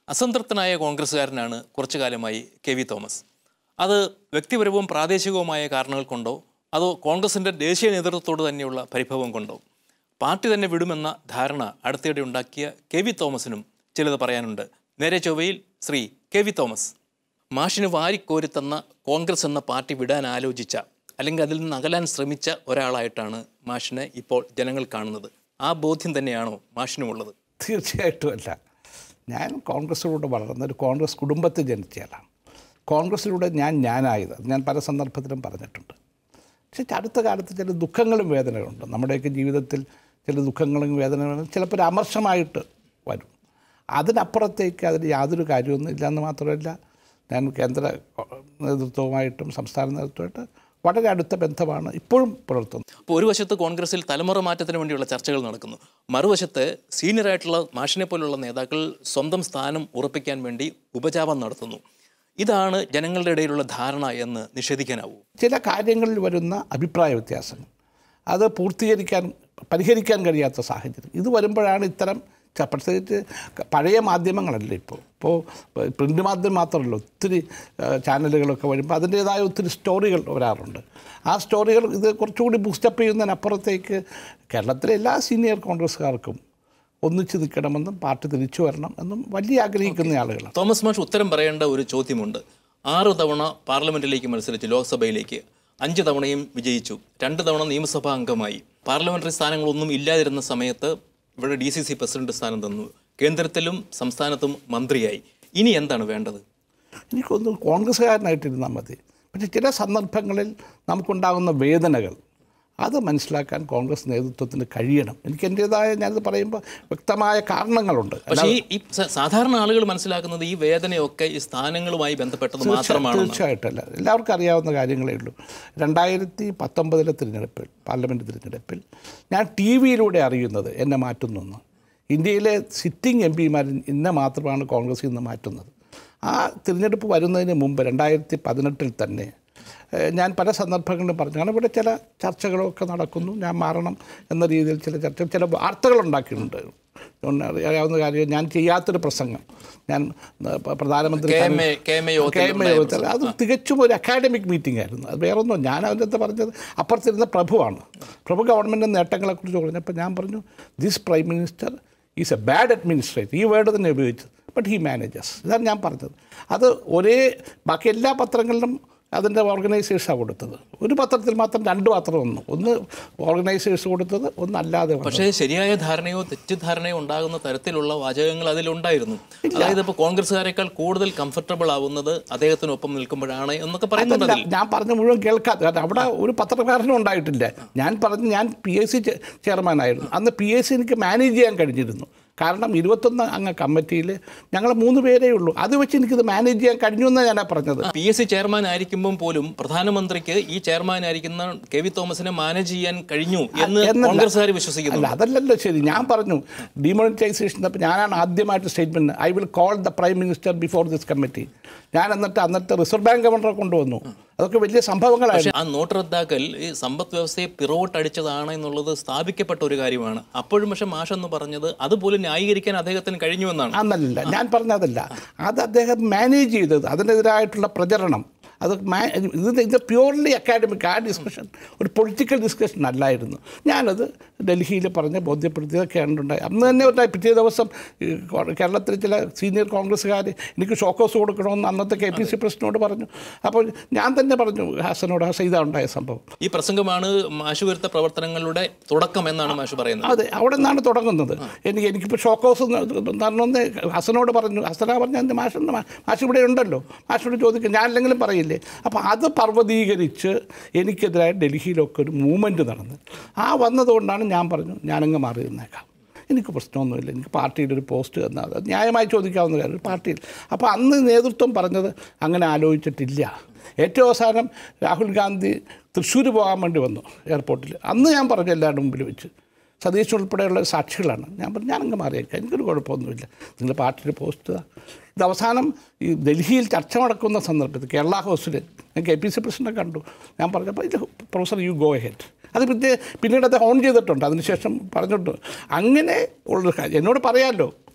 അസംതൃപ്തനായ കോൺഗ്രസ്സുകാരനാണ് കുറച്ചു കാലമായി K V Thomas അത് വ്യക്തിപരവും പ്രാദേശികവുമായ കാരണങ്ങൾ കൊണ്ടോ അതോ കോൺഗ്രസിൻ്റെ ദേശീയ നേതൃത്വത്തോട് തന്നെയുള്ള പരിഭവം കൊണ്ടോ പാർട്ടി തന്നെ വിടുമെന്ന ധാരണ അടുത്തിടെ ഉണ്ടാക്കിയ കെ വി തോമസിനും ചിലത് പറയാനുണ്ട് നേരെ ചൊവ്വയിൽ ശ്രീ കെ വി തോമസ് മാഷിന് വാരിക്കോരിത്തന്ന കോൺഗ്രസ് എന്ന പാർട്ടി വിടാൻ ആലോചിച്ച അല്ലെങ്കിൽ അതിൽ നിന്ന് അകലാൻ ശ്രമിച്ച ഒരാളായിട്ടാണ് മാഷിനെ ഇപ്പോൾ ജനങ്ങൾ കാണുന്നത് ആ ബോധ്യം തന്നെയാണോ മാഷിനുമുള്ളത് തീർച്ചയായിട്ടും അല്ല ഞാൻ കോൺഗ്രസ്സിലൂടെ വളർന്ന ഒരു കോൺഗ്രസ് കുടുംബത്തിൽ ജനിച്ചയാളാണ് കോൺഗ്രസ്സിലൂടെ ഞാൻ ഞാനായത് അത് ഞാൻ പല സന്ദർഭത്തിലും പറഞ്ഞിട്ടുണ്ട് പക്ഷേ അടുത്ത കാലത്ത് ചില ദുഃഖങ്ങളും വേദനകളുണ്ട് നമ്മുടെയൊക്കെ ജീവിതത്തിൽ ചില ദുഃഖങ്ങളും വേദനകളും ചിലപ്പോൾ ഒരു അമർഷമായിട്ട് വരും അതിനപ്പുറത്തേക്ക് അതിന് യാതൊരു കാര്യമൊന്നും ഇല്ലയെന്ന് മാത്രമല്ല ഞാൻ കേന്ദ്ര നേതൃത്വവുമായിട്ടും സംസ്ഥാന നേതൃത്വമായിട്ട് വളരെ അടുത്ത ബന്ധമാണ് ഇപ്പോഴും പുലർത്തുന്നത് അപ്പോൾ ഒരു വശത്ത് കോൺഗ്രസിൽ തലമുറ മാറ്റത്തിന് വേണ്ടിയുള്ള ചർച്ചകൾ നടക്കുന്നു മറുവശത്ത് സീനിയറായിട്ടുള്ള മാഷിനെ പോലുള്ള നേതാക്കൾ സ്വന്തം സ്ഥാനം ഉറപ്പിക്കാൻ വേണ്ടി ഉപജാപം നടത്തുന്നു ഇതാണ് ജനങ്ങളുടെ ഇടയിലുള്ള ധാരണ എന്ന് നിഷേധിക്കാനാവൂ ചില കാര്യങ്ങളിൽ വരുന്ന അഭിപ്രായ വ്യത്യാസങ്ങൾ അത് പൂർത്തീകരിക്കാൻ പരിഹരിക്കാൻ കഴിയാത്ത സാഹചര്യം ഇത് വരുമ്പോഴാണ് ഇത്തരം ച- പ്രത്യേകിച്ച് ക- പഴയ മാധ്യമങ്ങളല്ല ഇപ്പോൾ ഇപ്പോൾ പ്രിൻ്റ് മാധ്യമം മാത്രമല്ല ഒത്തിരി ആ, ചാനലുകളൊക്കെ വരുമ്പോൾ അതിൻ്റേതായ ഒത്തിരി സ്റ്റോറികൾ വരാറുണ്ട് ആ സ്റ്റോറികൾ ഇത് കുറച്ചുകൂടി ബൂസ്റ്റപ്പ് ചെയ്യുന്നതിനപ്പുറത്തേക്ക് കേരളത്തിലെ എല്ലാ സീനിയർ കോൺഗ്രസ്സുകാർക്കും ഒന്നിച്ച് നിൽക്കണമെന്നും പാർട്ടി തിരിച്ചു വരണം എന്നും വലിയ ആഗ്രഹിക്കുന്ന ആളുകളാണ് തോമസ് മാഷ് ഉത്തരം പറയേണ്ട ഒരു ചോദ്യമുണ്ട് ആറ് തവണ പാർലമെന്റിലേക്ക് മത്സരിച്ച് ലോക്സഭയിലേക്ക് അഞ്ച് തവണയും വിജയിച്ചു രണ്ട് തവണ നിയമസഭാ അംഗമായി പാർലമെന്ററി സ്ഥാനങ്ങളൊന്നും ഇല്ലാതിരുന്ന സമയത്ത് ഇവിടെ ഡി സി സി പ്രസിഡന്റ് സ്ഥാനം തന്നു കേന്ദ്രത്തിലും സംസ്ഥാനത്തും മന്ത്രിയായി ഇനി എന്താണ് വേണ്ടത് എനിക്കൊന്ന് കോൺഗ്രസ്സുകാരനായിട്ടിരുന്നാൽ മതി പക്ഷേ ചില സന്ദർഭങ്ങളിൽ നമുക്കുണ്ടാകുന്ന വേദനകൾ അത് മനസ്സിലാക്കാൻ കോൺഗ്രസ് നേതൃത്വത്തിന് കഴിയണം എനിക്ക് എൻ്റേതായ ഞാനിത് പറയുമ്പോൾ വ്യക്തമായ കാരണങ്ങളുണ്ട് പക്ഷേ ഈ ഈ സ- സാധാരണ ആളുകൾ മനസ്സിലാക്കുന്നത് ഈ വേദനയൊക്കെ ഈ സ്ഥാനങ്ങളുമായി ബന്ധപ്പെട്ടത് മാത്രമാണ് തീർച്ചയായിട്ടല്ല എല്ലാവർക്കും അറിയാവുന്ന കാര്യങ്ങളേ ഉള്ളൂ രണ്ടായിരത്തി പത്തൊമ്പതിലെ തിരഞ്ഞെടുപ്പിൽ പാർലമെൻറ്റ് തിരഞ്ഞെടുപ്പിൽ ഞാൻ ടി വിയിലൂടെ അറിയുന്നത് എന്നെ മാറ്റുന്നു എന്ന് ഇന്ത്യയിലെ സിറ്റിംഗ് എം പിമാർ ഇന്നെ മാത്രമാണ് കോൺഗ്രസിൽ നിന്ന് മാറ്റുന്നത് ആ തിരഞ്ഞെടുപ്പ് വരുന്നതിന് മുമ്പ് രണ്ടായിരത്തി പതിനെട്ടിൽ തന്നെ ഏഹ്, ഞാൻ പല സന്ദർഭങ്ങളിലും പറഞ്ഞു കാരണം ഇവിടെ ചില ചർച്ചകളൊക്കെ നടക്കുന്നു ഞാൻ മാറണം എന്ന രീതിയിൽ ചില ചർച്ച ചില വാർത്തകൾ ഉണ്ടാക്കിയിട്ടുണ്ട് ഒന്ന് അറിയാവുന്ന കാര്യം ഞാൻ ചെയ്യാത്തൊരു പ്രസംഗം ഞാൻ ഏഹ്, പ്രധാനമന്ത്രി K M A K M A യോഗത്തിൽ കെ എം എ യോഗത്തിൽ അത് തികച്ചും ഒരു അക്കാഡമിക് മീറ്റിംഗ് ആയിരുന്നു അത് വേറെ ഒന്നും ഞാൻ അതിൻ്റെ അകത്ത് പറഞ്ഞത് അപ്പുറത്തിരുന്ന പ്രഭുവാണ് പ്രഭു ഗവൺമെൻറ് നേട്ടങ്ങളെക്കുറിച്ച് പറഞ്ഞപ്പോൾ ഞാൻ പറഞ്ഞു this prime minister is a bad administrator ഈ വേർഡ് തന്നെ ഉപയോഗിച്ചത് ബട്ട് ഹി മാനേജസ് ഇതാണ് ഞാൻ പറഞ്ഞത് അത് ഒരേ ബാക്കി എല്ലാ പത്രങ്ങളിലും അതിൻ്റെ ഓർഗനൈസേഴ്സാണ് കൊടുത്തത് ഒരു പത്രത്തിൽ മാത്രം രണ്ട് പത്രം വന്നു ഒന്ന് ഓർഗനൈസേഴ്സ് കൊടുത്തത് ഒന്ന് അല്ലാതെ വന്നത്. പക്ഷേ ശരിയായ ധാരണയോ തെറ്റിദ്ധാരണയോ ഉണ്ടാകുന്ന തരത്തിലുള്ള വാചകങ്ങൾ അതിലുണ്ടായിരുന്നു അതായത് ഇപ്പോൾ കോൺഗ്രസ്സുകാരെക്കാൾ കൂടുതൽ കംഫർട്ടബിൾ ആവുന്നത് അദ്ദേഹത്തിനൊപ്പം നിൽക്കുമ്പോഴാണ് എന്നൊക്കെ പറയുന്നുണ്ട് അതിൽ അതല്ല, ഞാൻ പറഞ്ഞ മുഴുവൻ കേൾക്കാതെ കാരണം അവിടെ ഒരു പത്രക്കാരനും ഉണ്ടായിട്ടില്ല ഞാൻ പറഞ്ഞു ഞാൻ പി എസ് സി ചെയർമാനായിരുന്നു അന്ന് പി എസ് സി എനിക്ക് മാനേജ് ചെയ്യാൻ കഴിഞ്ഞിരുന്നു കാരണം ഇരുപത്തൊന്ന് അംഗ കമ്മിറ്റിയിൽ ഞങ്ങൾ മൂന്ന് പേരേ ഉള്ളൂ അത് വെച്ച് എനിക്കിത് മാനേജ് ചെയ്യാൻ കഴിഞ്ഞു എന്നാണ് ഞാൻ പറഞ്ഞത് പി എസ് സി ചെയർമാൻ ആയിരിക്കുമ്പോൾ പോലും പ്രധാനമന്ത്രിക്ക് ഈ ചെയർമാൻ ആയിരിക്കുന്ന കെ വി തോമസിനെ മാനേജ് ചെയ്യാൻ കഴിഞ്ഞു എന്ന് എന്നല്ല. കോൺഗ്രസ്സുകാർ വിശ്വസിക്കുന്നു അല്ല അതല്ലല്ലോ ശരി ഞാൻ പറഞ്ഞു ഡിമോണിറ്റൈസേഷൻ അപ്പോൾ ഞാനാണ് ആദ്യമായിട്ട് statement I will call the prime minister before this committee ഞാൻ എന്നിട്ട് അന്നത്തെ റിസർവ് ബാങ്ക് ഗവർണറെ കൊണ്ടുവന്നു അതൊക്കെ വലിയ സംഭവങ്ങളായിരുന്നു പക്ഷേ ആ നോട്ട് റദ്ദാക്കൽ ഈ സമ്പദ് വ്യവസ്ഥയെ പിറവോട്ടടിച്ചതാണ് എന്നുള്ളത് സ്ഥാപിക്കപ്പെട്ട ഒരു കാര്യമാണ് അപ്പോഴും പക്ഷേ മാഷ് എന്ന് പറഞ്ഞത് അതുപോലും ന്യായീകരിക്കാൻ അദ്ദേഹത്തിന് കഴിഞ്ഞു എന്നാണ് അന്നല്ല ഞാൻ പറഞ്ഞതല്ല അത് അദ്ദേഹം മാനേജ് ചെയ്തത് അതിനെതിരായിട്ടുള്ള പ്രചരണം അത് മാ ഇത് ഇത് പ്യൂർലി അക്കാഡമിക് ആ ഡിസ്കഷൻ ഒരു പൊളിറ്റിക്കൽ ഡിസ്കഷൻ അല്ലായിരുന്നു ഞാനത് ഡൽഹിയിൽ പറഞ്ഞ് ബോധ്യപ്പെടുത്തിയതൊക്കെയാണ് ഉണ്ടായി അന്ന് തന്നെ ഉണ്ടായി പിറ്റേ ദിവസം ഈ കോ- കേരളത്തിലെ ചില സീനിയർ കോൺഗ്രസ്സുകാർ എനിക്ക് ഷോക്കോസ് കൊടുക്കണമെന്ന് അന്നത്തെ കെ പി സി പ്രസിഡന്റിനോട് പറഞ്ഞു അപ്പോൾ ഞാൻ തന്നെ പറഞ്ഞു ഹാസനോട് ഹാസൻ ഇതാ ഉണ്ടായ സംഭവം ഈ പ്രസംഗമാണ് മാഷ് വരുത്ത പ്രവർത്തനങ്ങളുടെ തുടക്കം എന്നാണ് മാഷ് പറയുന്നത് അതെ അവിടെ നിന്നാണ് തുടങ്ങുന്നത് എനിക്ക് എനിക്കിപ്പോൾ ഷോക്കോസ് തരണമെന്ന് ഹസനോട് പറഞ്ഞു ഹസന പറഞ്ഞ എൻ്റെ മാഷ് മാഷ് ഇവിടെ ഉണ്ടല്ലോ മാഷിനോട് ചോദിക്കും ഞാൻ അല്ലെങ്കിലും പറയില്ലേ അപ്പോൾ അത് പർവ്വതീകരിച്ച് എനിക്കെതിരായി ഡൽഹിയിലൊക്കെ ഒരു മൂവ്മെൻറ്റ് നടന്ന് ആ വന്നതുകൊണ്ടാണ് ഞാൻ പറഞ്ഞു ഞാനങ്ങ് മാറി നിന്നേക്കാം എനിക്ക് പ്രശ്നമൊന്നുമില്ല എനിക്ക് പാർട്ടിയുടെ ഒരു പോസ്റ്റ് തന്നാൽ അത് ന്യായമായി ചോദിക്കാവുന്ന കാര്യം ഒരു പാർട്ടിയിൽ അപ്പോൾ അന്ന് നേതൃത്വം പറഞ്ഞത് അങ്ങനെ ആലോചിച്ചിട്ടില്ല ഏറ്റവും അവസാനം രാഹുൽ ഗാന്ധി തൃശ്ശൂർ പോകാൻ വേണ്ടി വന്നു എയർപോർട്ടിൽ അന്ന് ഞാൻ പറഞ്ഞു എല്ലാവരുടെ മുമ്പിൽ വെച്ച് സതീശ് ഉൾപ്പെടെയുള്ള സാക്ഷികളാണ് ഞാൻ പറഞ്ഞു ഞാനങ്ങ് മാറിയേക്കാം എനിക്കൊരു കുഴപ്പമൊന്നുമില്ല നിങ്ങൾ പാർട്ടിയുടെ പോസ്റ്റ് ഇതാ. ഇത് അവസാനം ഈ ഡൽഹിയിൽ ചർച്ച നടക്കുന്ന സന്ദർഭത്തിൽ കേരള ഹൗസിൽ ഞാൻ കെ പി സി പ്രസിഡന്റ് കണ്ടു ഞാൻ പറഞ്ഞപ്പോൾ ഇത് പ്രൊഫസർ യു ഗോ ഹെഡ് അത് പിന്നെ പിന്നീട് അത് ഓൺ ചെയ്തിട്ടുണ്ട് അതിനുശേഷം പറഞ്ഞിട്ടുണ്ട് അങ്ങനെ ഉള്ളൊരു കാര്യം എന്നോട് പറയാമല്ലോ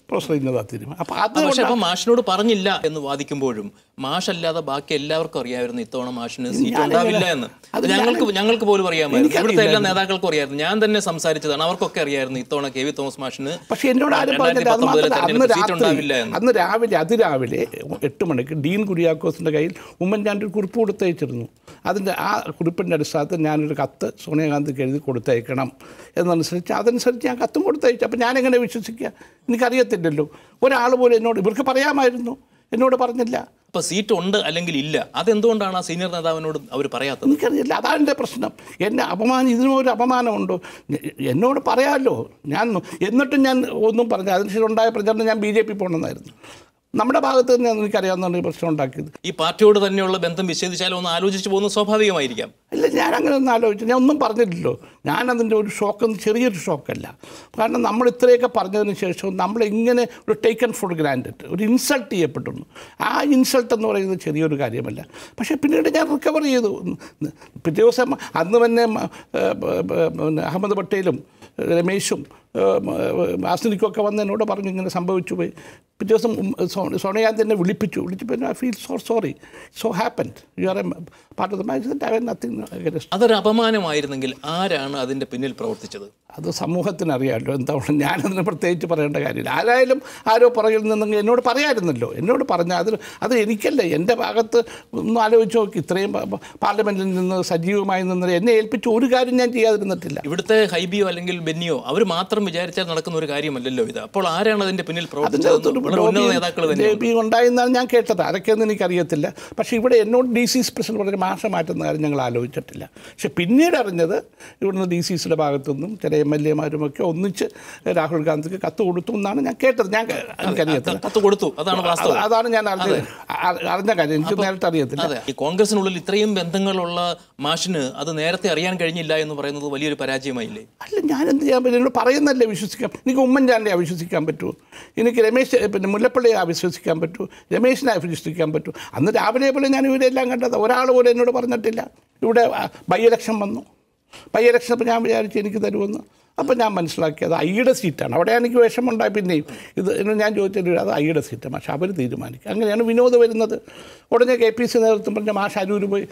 പ്രൊഫസർ ഇന്നതാ തീരുമാനം അപ്പോൾ അത് പക്ഷെ അപ്പൊ മാഷിനോട് പറഞ്ഞില്ല എന്ന് വാദിക്കുമ്പോഴും മാഷല്ലാതെ ബാക്കി എല്ലാവർക്കും അറിയാമായിരുന്നു ഇത്തവണ മാഷിന് സീറ്റ് ഉണ്ടാവില്ല എന്ന് അത് ഞങ്ങൾക്ക് ഞങ്ങൾക്ക് പോലും അറിയാമായിരുന്നു എനിക്കറിയില്ല. ഇവിടുത്തെ എല്ലാ നേതാക്കൾക്കും അറിയായിരുന്നു ഞാൻ തന്നെ സംസാരിച്ചതാണ് അവർക്കൊക്കെ അറിയായിരുന്നു ഇത്തവണ കെ വി തോമസ് മാഷിന് പക്ഷെ എന്നോട് ആരും രണ്ടായിരത്തി പറഞ്ഞില്ല അത് പത്തൊമ്പതിലെ മാത്രമല്ല അന്ന് തെരഞ്ഞെടുപ്പ് സീറ്റ് രാത്രി ഉണ്ടാവില്ല എന്ന് അന്ന് രാവിലെ അതിരാവിലെ എട്ട് മണിക്ക് ഡീൻ കുര്യാക്കോസിൻ്റെ കയ്യിൽ ഉമ്മൻചാണ്ടി ഒരു കുറിപ്പ് കൊടുത്തയച്ചിരുന്നു അതിൻ്റെ ആ കുറിപ്പിൻ്റെ അടിസ്ഥാനത്തിൽ ഞാനൊരു കത്ത് സോണിയാഗാന്ധിക്ക് എഴുതി കൊടുത്തയക്കണം എന്നനുസരിച്ച് അതനുസരിച്ച് ഞാൻ കത്തും കൊടുത്തയച്ചു അപ്പോൾ ഞാനെങ്ങനെ വിശ്വസിക്കുക എനിക്കറിയത്തില്ലല്ലോ ഒരാൾ പോലും എന്നോട് ഇവർക്ക് പറയാമായിരുന്നു എന്നോട് പറഞ്ഞില്ല അപ്പൊ സീറ്റ് ഉണ്ട് അല്ലെങ്കിൽ ഇല്ല അതെന്തുകൊണ്ടാണ് ആ സീനിയർ നേതാവിനോട് അവർ പറയാത്തത് എനിക്കറിയില്ല അതാണ് എൻ്റെ പ്രശ്നം എന്നെ അപമാനം ഇതിനും ഒരു അപമാനമുണ്ടോ എ- എന്നോട് പറയാമല്ലോ ഞാൻ എന്നിട്ടും ഞാൻ ഒന്നും പറഞ്ഞു അതിനുശേഷം ഉണ്ടായ പ്രചരണം ഞാൻ ബി ജെ പി പോകണമെന്നായിരുന്നു നമ്മുടെ ഭാഗത്ത് തന്നെയാണ് എനിക്കറിയാവുന്ന ഈ പ്രശ്നം ഉണ്ടാക്കിയത് ഈ പാർട്ടിയോട് തന്നെയുള്ള ബന്ധം വിച്ഛേദിച്ചാലും ഒന്ന് ആലോചിച്ച് പോകുന്നത് സ്വാഭാവികമായിരിക്കാം അല്ല ഞാൻ അങ്ങനെ ഒന്നും ആലോചിച്ചു ഞാൻ ഒന്നും പറഞ്ഞില്ലല്ലോ ഞാൻ അതിൻ്റെ ഒരു ഷോക്കൊന്നും ചെറിയൊരു ഷോക്കല്ല കാരണം നമ്മൾ ഇത്രയൊക്കെ പറഞ്ഞതിന് ശേഷം നമ്മൾ ഇങ്ങനെ ഒരു ടേക്കൺ ഫോർ ഗ്രാൻഡഡ് ഒരു ഇൻസൾട്ട് ചെയ്യപ്പെട്ടിരുന്നു ആ ഇൻസൾട്ട് എന്ന് പറയുന്നത് ചെറിയൊരു കാര്യമല്ല പക്ഷേ പിന്നീട് ഞാൻ റിക്കവർ ചെയ്തു പിറ്റേ ദിവസം അന്ന് തന്നെ മ- ഏ, ബ- ബ- പിന്നെ അഹമ്മദ് പട്ടേലും രമേശും ആസ്നിക്കൊക്കെ വന്ന് എന്നോട് പറഞ്ഞു ഇങ്ങനെ സംഭവിച്ചു പോയി പിറ്റേ ദിവസം ഉം, സോ- സോണിയാഗാന്ധി എന്നെ വിളിപ്പിച്ചു വിളിച്ചപ്പോൾ I feel so sorry so happened you are a part of the match I have nothing അതൊരു അപമാനമായിരുന്നെങ്കിൽ ആരാണ് അതിന്റെ പിന്നിൽ പ്രവർത്തിച്ചത് അത് സമൂഹത്തിന് അറിയാമല്ലോ എന്താണ് ഞാനതിന് പ്രത്യേകിച്ച് പറയേണ്ട കാര്യമില്ല ആരായാലും ആരോ പുറകിൽ നിന്നെങ്കിൽ എന്നോട് പറയാമായിരുന്നല്ലോ എന്നോട് പറഞ്ഞാൽ അത് അത് എനിക്കല്ല എൻ്റെ ഭാഗത്ത് ഒന്ന് ആലോചിച്ച് നോക്കി ഇത്രയും പ- പ- പാർലമെൻറ്റിൽ നിന്ന് സജീവമായി നിന്ന് എന്നെ ഏൽപ്പിച്ച ഒരു കാര്യം ഞാൻ ചെയ്യാതിരുന്നിട്ടില്ല ഇവിടുത്തെ ഹൈബിയോ അല്ലെങ്കിൽ ബെന്നിയോ അവർ മാത്രം വിചാരിച്ചാൽ നടക്കുന്ന ഒരു കാര്യമല്ലല്ലോ ഇത് അപ്പോൾ ആരാണ് അതിന്റെ പിന്നിൽ പ്രവർത്തിച്ചത് വളരെ ഉന്നത നേതാക്കൾ തന്നെ ലോബി ഉണ്ടായെന്നാണ് ഞാൻ കേട്ടത് അതൊക്കെയൊന്നും എനിക്കറിയത്തില്ല പക്ഷേ ഇവിടെ എന്നോട് ഡി സി സി പ്രസിഡന്റ് പറഞ്ഞ മാഷ മാറ്റുന്ന കാര്യം ഞങ്ങൾ ആലോചിച്ചിട്ടില്ല പക്ഷെ പിന്നീട് അറിഞ്ഞത് ഇവിടുന്ന് ഡി സി സിയുടെ ഭാഗത്തുനിന്നും ചില എം എൽ എമാരുമൊക്കെ ഒന്നിച്ച് രാഹുൽ ഗാന്ധിക്ക് കത്ത് കൊടുത്തു എന്നാണ് ഞാൻ കേട്ടത് ഞാൻ എനിക്കറിയത്തില്ല കത്ത് കൊടുത്തു അതാണ് വാസ്തവം അത് അതാണ് ഞാൻ അറിഞ്ഞ അ- അറിഞ്ഞ കാര്യം എനിക്ക് നേരിട്ട് അറിയത്തില്ല അതെ ഈ കോൺഗ്രസിനുള്ളിൽ ഇത്രയും ബന്ധങ്ങളുള്ള മാഷിന് അത് നേരത്തെ അറിയാൻ കഴിഞ്ഞില്ല എന്ന് പറയുന്നത് വലിയൊരു പരാജയമായില്ലേ അല്ല ഞാൻ എന്ത് ചെയ്യാൻ പറ്റും എന്നോട് പറയുന്നല്ലേ വിശ്വസിക്കാം എനിക്ക് ഉമ്മൻചാണ്ടിയെ വിശ്വസിക്കാൻ പറ്റുമൂ എനിക്ക് രമേശ് പിന്നെ മുല്ലപ്പള്ളിയെ വിശ്വസിക്കാൻ പറ്റൂ രമേശിനെ വിശ്വസിക്കാൻ പറ്റൂ അന്ന് രാവിലെ പോലെ ഞാൻ ഇവരെല്ലാം കണ്ടത് ഒരാൾ പോലും എന്നോട് പറഞ്ഞിട്ടില്ല ഇവിടെ ബൈ ഇലക്ഷൻ വന്നു ബൈ ഇലക്ഷൻ അപ്പോൾ ഞാൻ വിചാരിച്ചു എനിക്ക് തരുമെന്ന് അപ്പോൾ ഞാൻ മനസ്സിലാക്കിയത് ഐയുടെ സീറ്റാണ് അവിടെ എനിക്ക് വിഷമമുണ്ടായി പിന്നെയും ഇത് എന്ന് ഞാൻ ചോദിച്ചിട്ട് അത് ഐയുടെ സീറ്റാണ് പക്ഷേ അവർ തീരുമാനിക്കും അങ്ങനെയാണ് വിനോദ് വരുന്നത് ഉടനെ കെ പി സി നേതൃത്വം പറഞ്ഞ മാഷ് അരൂർ പോയി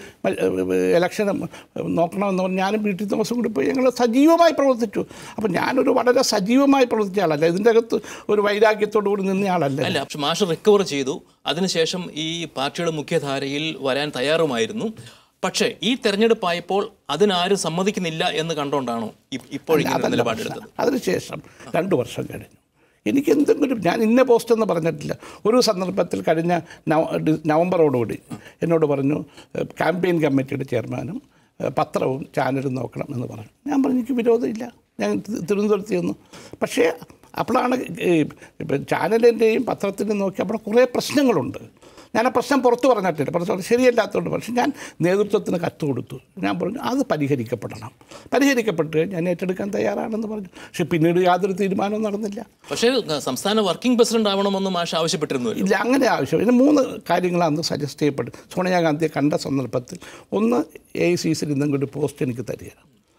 ഇലക്ഷൻ നോക്കണമെന്ന് പറഞ്ഞ് ഞാനും വീട്ടിൽ ദിവസം കൂടി പോയി ഞങ്ങൾ സജീവമായി പ്രവർത്തിച്ചു അപ്പം ഞാനൊരു വളരെ സജീവമായി പ്രവർത്തിച്ച ആളല്ല ഇതിൻ്റെ അകത്ത് ഒരു വൈരാഗ്യത്തോടു കൂടി നിന്ന ആളല്ല അല്ല പക്ഷെ മാഷ് റിക്കവർ ചെയ്തു അതിനുശേഷം ഈ പാർട്ടിയുടെ മുഖ്യധാരയിൽ വരാൻ തയ്യാറുമായിരുന്നു പക്ഷേ ഈ തെരഞ്ഞെടുപ്പായപ്പോൾ അതിനാരും സമ്മതിക്കുന്നില്ല എന്ന് കണ്ടുകൊണ്ടാണോ ഇ- ഇപ്പോൾ ഇങ്ങനെ അതല്ല നിലപാടെടുത്തത് പ്രശ്നം. അതിനുശേഷം രണ്ട് വർഷം കഴിഞ്ഞു എനിക്ക് എന്തെങ്കിലും ഞാൻ ഇന്ന പോസ്റ്റ് എന്ന് പറഞ്ഞിട്ടില്ല ഒരു സന്ദർഭത്തിൽ കഴിഞ്ഞ നവ- ഡി- നവംബറോടുകൂടി എന്നോട് പറഞ്ഞു ക്യാമ്പയിൻ കമ്മിറ്റിയുടെ ചെയർമാനും ഏഹ്, പത്രവും ചാനലും നോക്കണം എന്ന് പറഞ്ഞു ഞാൻ പറഞ്ഞു എനിക്ക് വിരോധമില്ല ഞാൻ തി- തിരുവനന്തപുരത്ത് ചെന്നു പക്ഷേ അപ്പോഴാണ് ഈ ഇപ്പം ചാനലിൻ്റെയും പത്രത്തിൻ്റെയും നോക്കി അവിടെ കുറേ പ്രശ്നങ്ങളുണ്ട് ഞാൻ ആ പ്രശ്നം പുറത്ത് പറഞ്ഞിട്ടില്ല പുറത്ത് പറഞ്ഞ് ശരിയല്ലാത്തതുകൊണ്ട് പക്ഷേ ഞാൻ നേതൃത്വത്തിന് കത്ത് കൊടുത്തു ഞാൻ പറഞ്ഞു അത് പരിഹരിക്കപ്പെടണം പരിഹരിക്കപ്പെട്ട് ഞാൻ ഏറ്റെടുക്കാൻ തയ്യാറാണെന്ന് പറഞ്ഞു പക്ഷേ പിന്നീട് യാതൊരു തീരുമാനവും നടന്നില്ല പക്ഷേ അഹ് സംസ്ഥാന വർക്കിംഗ് പ്രസിഡന്റ് ആവണമെന്ന് മാഷ് ആവശ്യപ്പെട്ടിരുന്നുവല്ലോ ഇല്ല അങ്ങനെ ആവശ്യം ഇതിന് മൂന്ന് കാര്യങ്ങളാണ് സജസ്റ്റ് ചെയ്യപ്പെട്ടത് സോണിയാഗാന്ധിയെ കണ്ട സന്ദർഭത്തിൽ ഒന്ന് എ ഐ സി സിയിൽ എന്തെങ്കിലും ഒരു പോസ്റ്റ് എനിക്ക് തരിക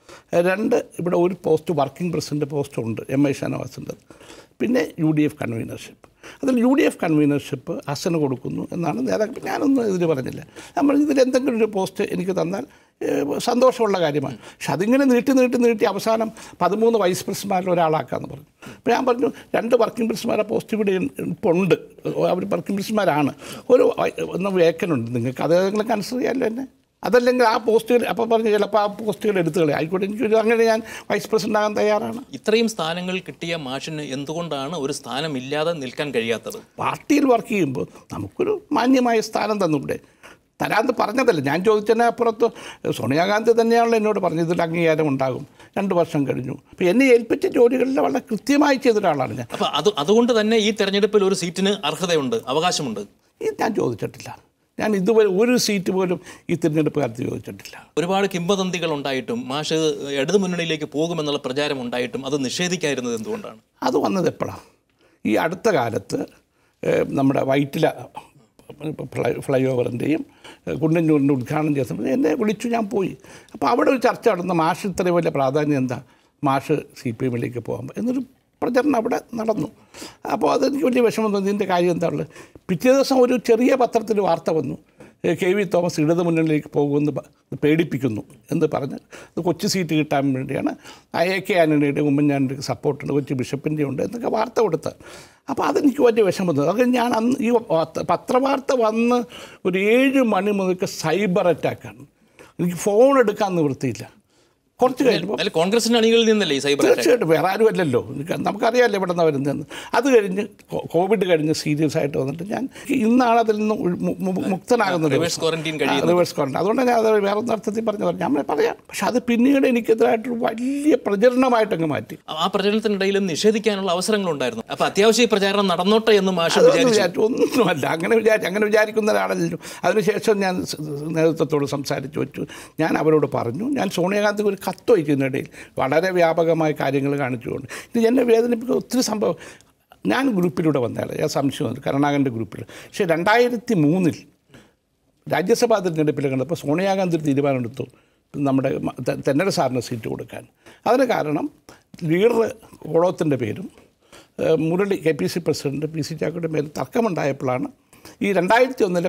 രണ്ട് ഇവിടെ ഒരു പോസ്റ്റ് വർക്കിംഗ് പ്രസിഡന്റ് പോസ്റ്റ് ഉണ്ട് എം ഐ ഷാനവാസിൻ്റെ പിന്നെ യു ഡി എഫ് കൺവീനർഷിപ്പ് അതിൽ യു ഡി എഫ് കൺവീനർഷിപ്പ് ഹസന് കൊടുക്കുന്നു എന്നാണ് നേതാക്കൾ ഞാനൊന്നും ഇതിൽ പറഞ്ഞില്ല നമ്മൾ ഇതിൽ എന്തെങ്കിലും ഒരു പോസ്റ്റ് എനിക്ക് തന്നാൽ ഏഹ്, സന്തോഷമുള്ള കാര്യമാണ് പക്ഷെ അതിങ്ങനെ നീട്ടി നീട്ടി നീട്ടി അവസാനം പതിമൂന്ന് വൈസ് പ്രസിഡന്റ്മാരിൽ ഒരാളാക്കാമെന്ന് പറഞ്ഞു അപ്പോൾ ഞാൻ പറഞ്ഞു രണ്ട് വർക്കിംഗ് പ്രസിഡന്റ്മാരുടെ പോസ്റ്റ് ഇവിടെ ഇപ്പോൾ ഉണ്ട് അവർ വർക്കിംഗ് പ്രസിഡന്റ്മാരാണ് ഒരു വൈ- ഒന്ന് വേക്കനുണ്ട് നിങ്ങൾക്ക് അത് നിങ്ങൾ കൺസിഡർ ചെയ്യാമല്ലോ എന്നെ അതല്ലെങ്കിൽ ആ പോസ്റ്റുകൾ അപ്പോൾ പറഞ്ഞു ചിലപ്പോൾ ആ പോസ്റ്റുകൾ എടുത്തു കളയും ആയിക്കോട്ടെ എനിക്ക് അങ്ങനെ ഞാൻ വൈസ് പ്രസിഡന്റ് ആകാൻ തയ്യാറാണ് ഇത്രയും സ്ഥാനങ്ങൾ കിട്ടിയ മാഷിന് എന്തുകൊണ്ടാണ് ഒരു സ്ഥാനമില്ലാതെ നിൽക്കാൻ കഴിയാത്തത് പാർട്ടിയിൽ വർക്ക് ചെയ്യുമ്പോൾ നമുക്കൊരു മാന്യമായ സ്ഥാനം തന്നൂടെ തരാന്ന് പറഞ്ഞതല്ല ഞാൻ ചോദിച്ചതിന് അപ്പുറത്ത് സോണിയാഗാന്ധി തന്നെയാണല്ലോ എന്നോട് പറഞ്ഞത് ഇതിൽ അംഗീകാരം ഉണ്ടാകും രണ്ട് വർഷം കഴിഞ്ഞു അപ്പോൾ എന്നെ ഏൽപ്പിച്ച ജോലികളിൽ വളരെ കൃത്യമായി ചെയ്ത ഒരാളാണ് ഞാൻ അപ്പൊ അത് അതുകൊണ്ട് തന്നെ ഈ തെരഞ്ഞെടുപ്പിൽ ഒരു സീറ്റിന് അർഹതയുണ്ട് അവകാശമുണ്ട് ഇത് ഞാൻ ചോദിച്ചിട്ടില്ല ഞാൻ ഇതുവരെ ഒരു സീറ്റ് പോലും ഈ തിരഞ്ഞെടുപ്പ് കാലത്ത് ചോദിച്ചിട്ടില്ല ഒരുപാട് കിംവദന്തികൾ ഉണ്ടായിട്ടും മാഷ് ഇടതു മുന്നണിയിലേക്ക് പോകുമെന്നുള്ള പ്രചാരം ഉണ്ടായിട്ടും അത് നിഷേധിക്കാതിരുന്നത് എന്തുകൊണ്ടാണ് അത് വന്നത് എപ്പോഴാണ് ഈ അടുത്ത കാലത്ത് ഏഹ്, നമ്മുടെ വൈറ്റില ഫ്ലൈ ഫ്ലൈ ഓവറിൻ്റെയും കുണ്ടന്നൂരിൻ്റെ ഉദ്ഘാടനം ചെയ്ത സമയത്ത് എന്നെ വിളിച്ചു ഞാൻ പോയി അപ്പോൾ അവിടെ ഒരു ചർച്ച നടന്ന മാഷ് ഇത്രയും വലിയ പ്രാധാന്യം എന്താ മാഷ് സി പി എമ്മിലേക്ക് പോകാൻ എന്നൊരു പ്രചരണം അവിടെ നടന്നു അപ്പോൾ അതെനിക്ക് വലിയ വിഷമം തോന്നി ഇതിൻ്റെ കാര്യം എന്താ ഉള്ളത് പിറ്റേ ദിവസം ഒരു ചെറിയ പത്രത്തിൽ വാർത്ത വന്നു ഏ, കെ വി തോമസ് ഇടതു മുന്നണിയിലേക്ക് പോകുമെന്ന് പ- പേടിപ്പിക്കുന്നു എന്ന് പറഞ്ഞ് അത് കൊച്ചു സീറ്റ് കിട്ടാൻ വേണ്ടിയാണ് എ കെ ആൻ്റണിയുടെ ഉമ്മൻചാണ്ടിക്ക് സപ്പോർട്ടുണ്ട് കൊച്ചു ബിഷപ്പിൻ്റെ ഉണ്ട് എന്നൊക്കെ വാർത്ത കൊടുത്ത് അപ്പോൾ അതെനിക്ക് വലിയ വിഷമം തോന്നി അത് ഞാൻ അന്ന് ഈ വാർത്ത- പത്രവാർത്ത വന്ന് ഒരു ഏഴ് മണി മുതൽക്ക് സൈബർ അറ്റാക്കാണ് എനിക്ക് ഫോൺ എടുക്കാൻ നിവൃത്തിയില്ല കുറച്ച് കഴിഞ്ഞപ്പോൾ അല്ല കോൺഗ്രസിന്റെ അണികളിൽ നിന്നല്ലേ ഈ സൈബർ അറ്റാക്ക് തീർച്ചയായിട്ടും വേറെ ആരും അല്ലല്ലോ എനിക്ക് നമുക്കറിയാമല്ലോ ഇവിടെ നിന്ന് വരുന്നതെന്ന് അത് കഴിഞ്ഞ് കോ- കോവിഡ് കഴിഞ്ഞ് സീരിയസ് ആയിട്ട് വന്നിട്ട് ഞാൻ ഇന്നാണ് അതിൽ നിന്ന് ഉൾ- മു- മു- മുക്തനാകുന്നത് റിവേഴ്സ് ക്വാറന്റീൻ കഴിയുന്നു റിവേഴ്സ് ക്വാറന്റൈൻ അതുകൊണ്ടാണ് ഞാൻ അത് വേറെ ഒന്നും അർത്ഥത്തിൽ പറഞ്ഞു പറഞ്ഞു ഞാൻ പറയാം പക്ഷെ അത് പിന്നീട് എനിക്കെതിരായിട്ടൊരു വലിയ പ്രചരണമായിട്ടങ്ങ് മാറ്റി ആ പ്രചരണത്തിനിടയിലും നിഷേധിക്കാനുള്ള അവസരങ്ങളുണ്ടായിരുന്നു അപ്പൊ അത്യാവശ്യം ഈ പ്രചാരണം നടന്നോട്ടെ എന്ന് മാഷ് അതൊന്നും വിചാരിച്ചു വിചാരിച്ചു ഒന്നുമല്ല അങ്ങനെ വിചാരിച്ചു അങ്ങനെ വിചാരിക്കുന്ന ഒരാളല്ലോ അതിനുശേഷം ഞാൻ സ് നേതൃത്വത്തോട് സംസാരിച്ചു വെച്ചു ഞാൻ അവരോട് പറഞ്ഞു ഞാൻ സോണിയാഗാന്ധി ഒരു കത്ത് വയ്ക്കുന്നതിനിടയിൽ വളരെ വ്യാപകമായ കാര്യങ്ങൾ കാണിച്ചുകൊണ്ട് ഇത് എന്നെ വേദനിപ്പിക്കുന്ന ഒത്തിരി സംഭവം ഞാൻ ഗ്രൂപ്പിലൂടെ വന്നയാളെ ഞാൻ സംശയമുണ്ട് കരുണാകരൻ്റെ ഗ്രൂപ്പിൽ പക്ഷേ രണ്ടായിരത്തി മൂന്നിൽ രാജ്യസഭാ തിരഞ്ഞെടുപ്പിൽ കണ്ടപ്പോൾ സോണിയാഗാന്ധി ഒരു തീരുമാനമെടുത്തു നമ്മുടെ മ- തെ- തെന്നല സാറിന് സീറ്റ് കൊടുക്കാൻ അതിന് കാരണം ലീഡർ കോളത്തിൻ്റെ പേരും ഏഹ്, Murali K P C president P C ചാക്കോയുടെ പേര് തർക്കമുണ്ടായപ്പോഴാണ് ഈ രണ്ടായിരത്തി ഒന്നിലെ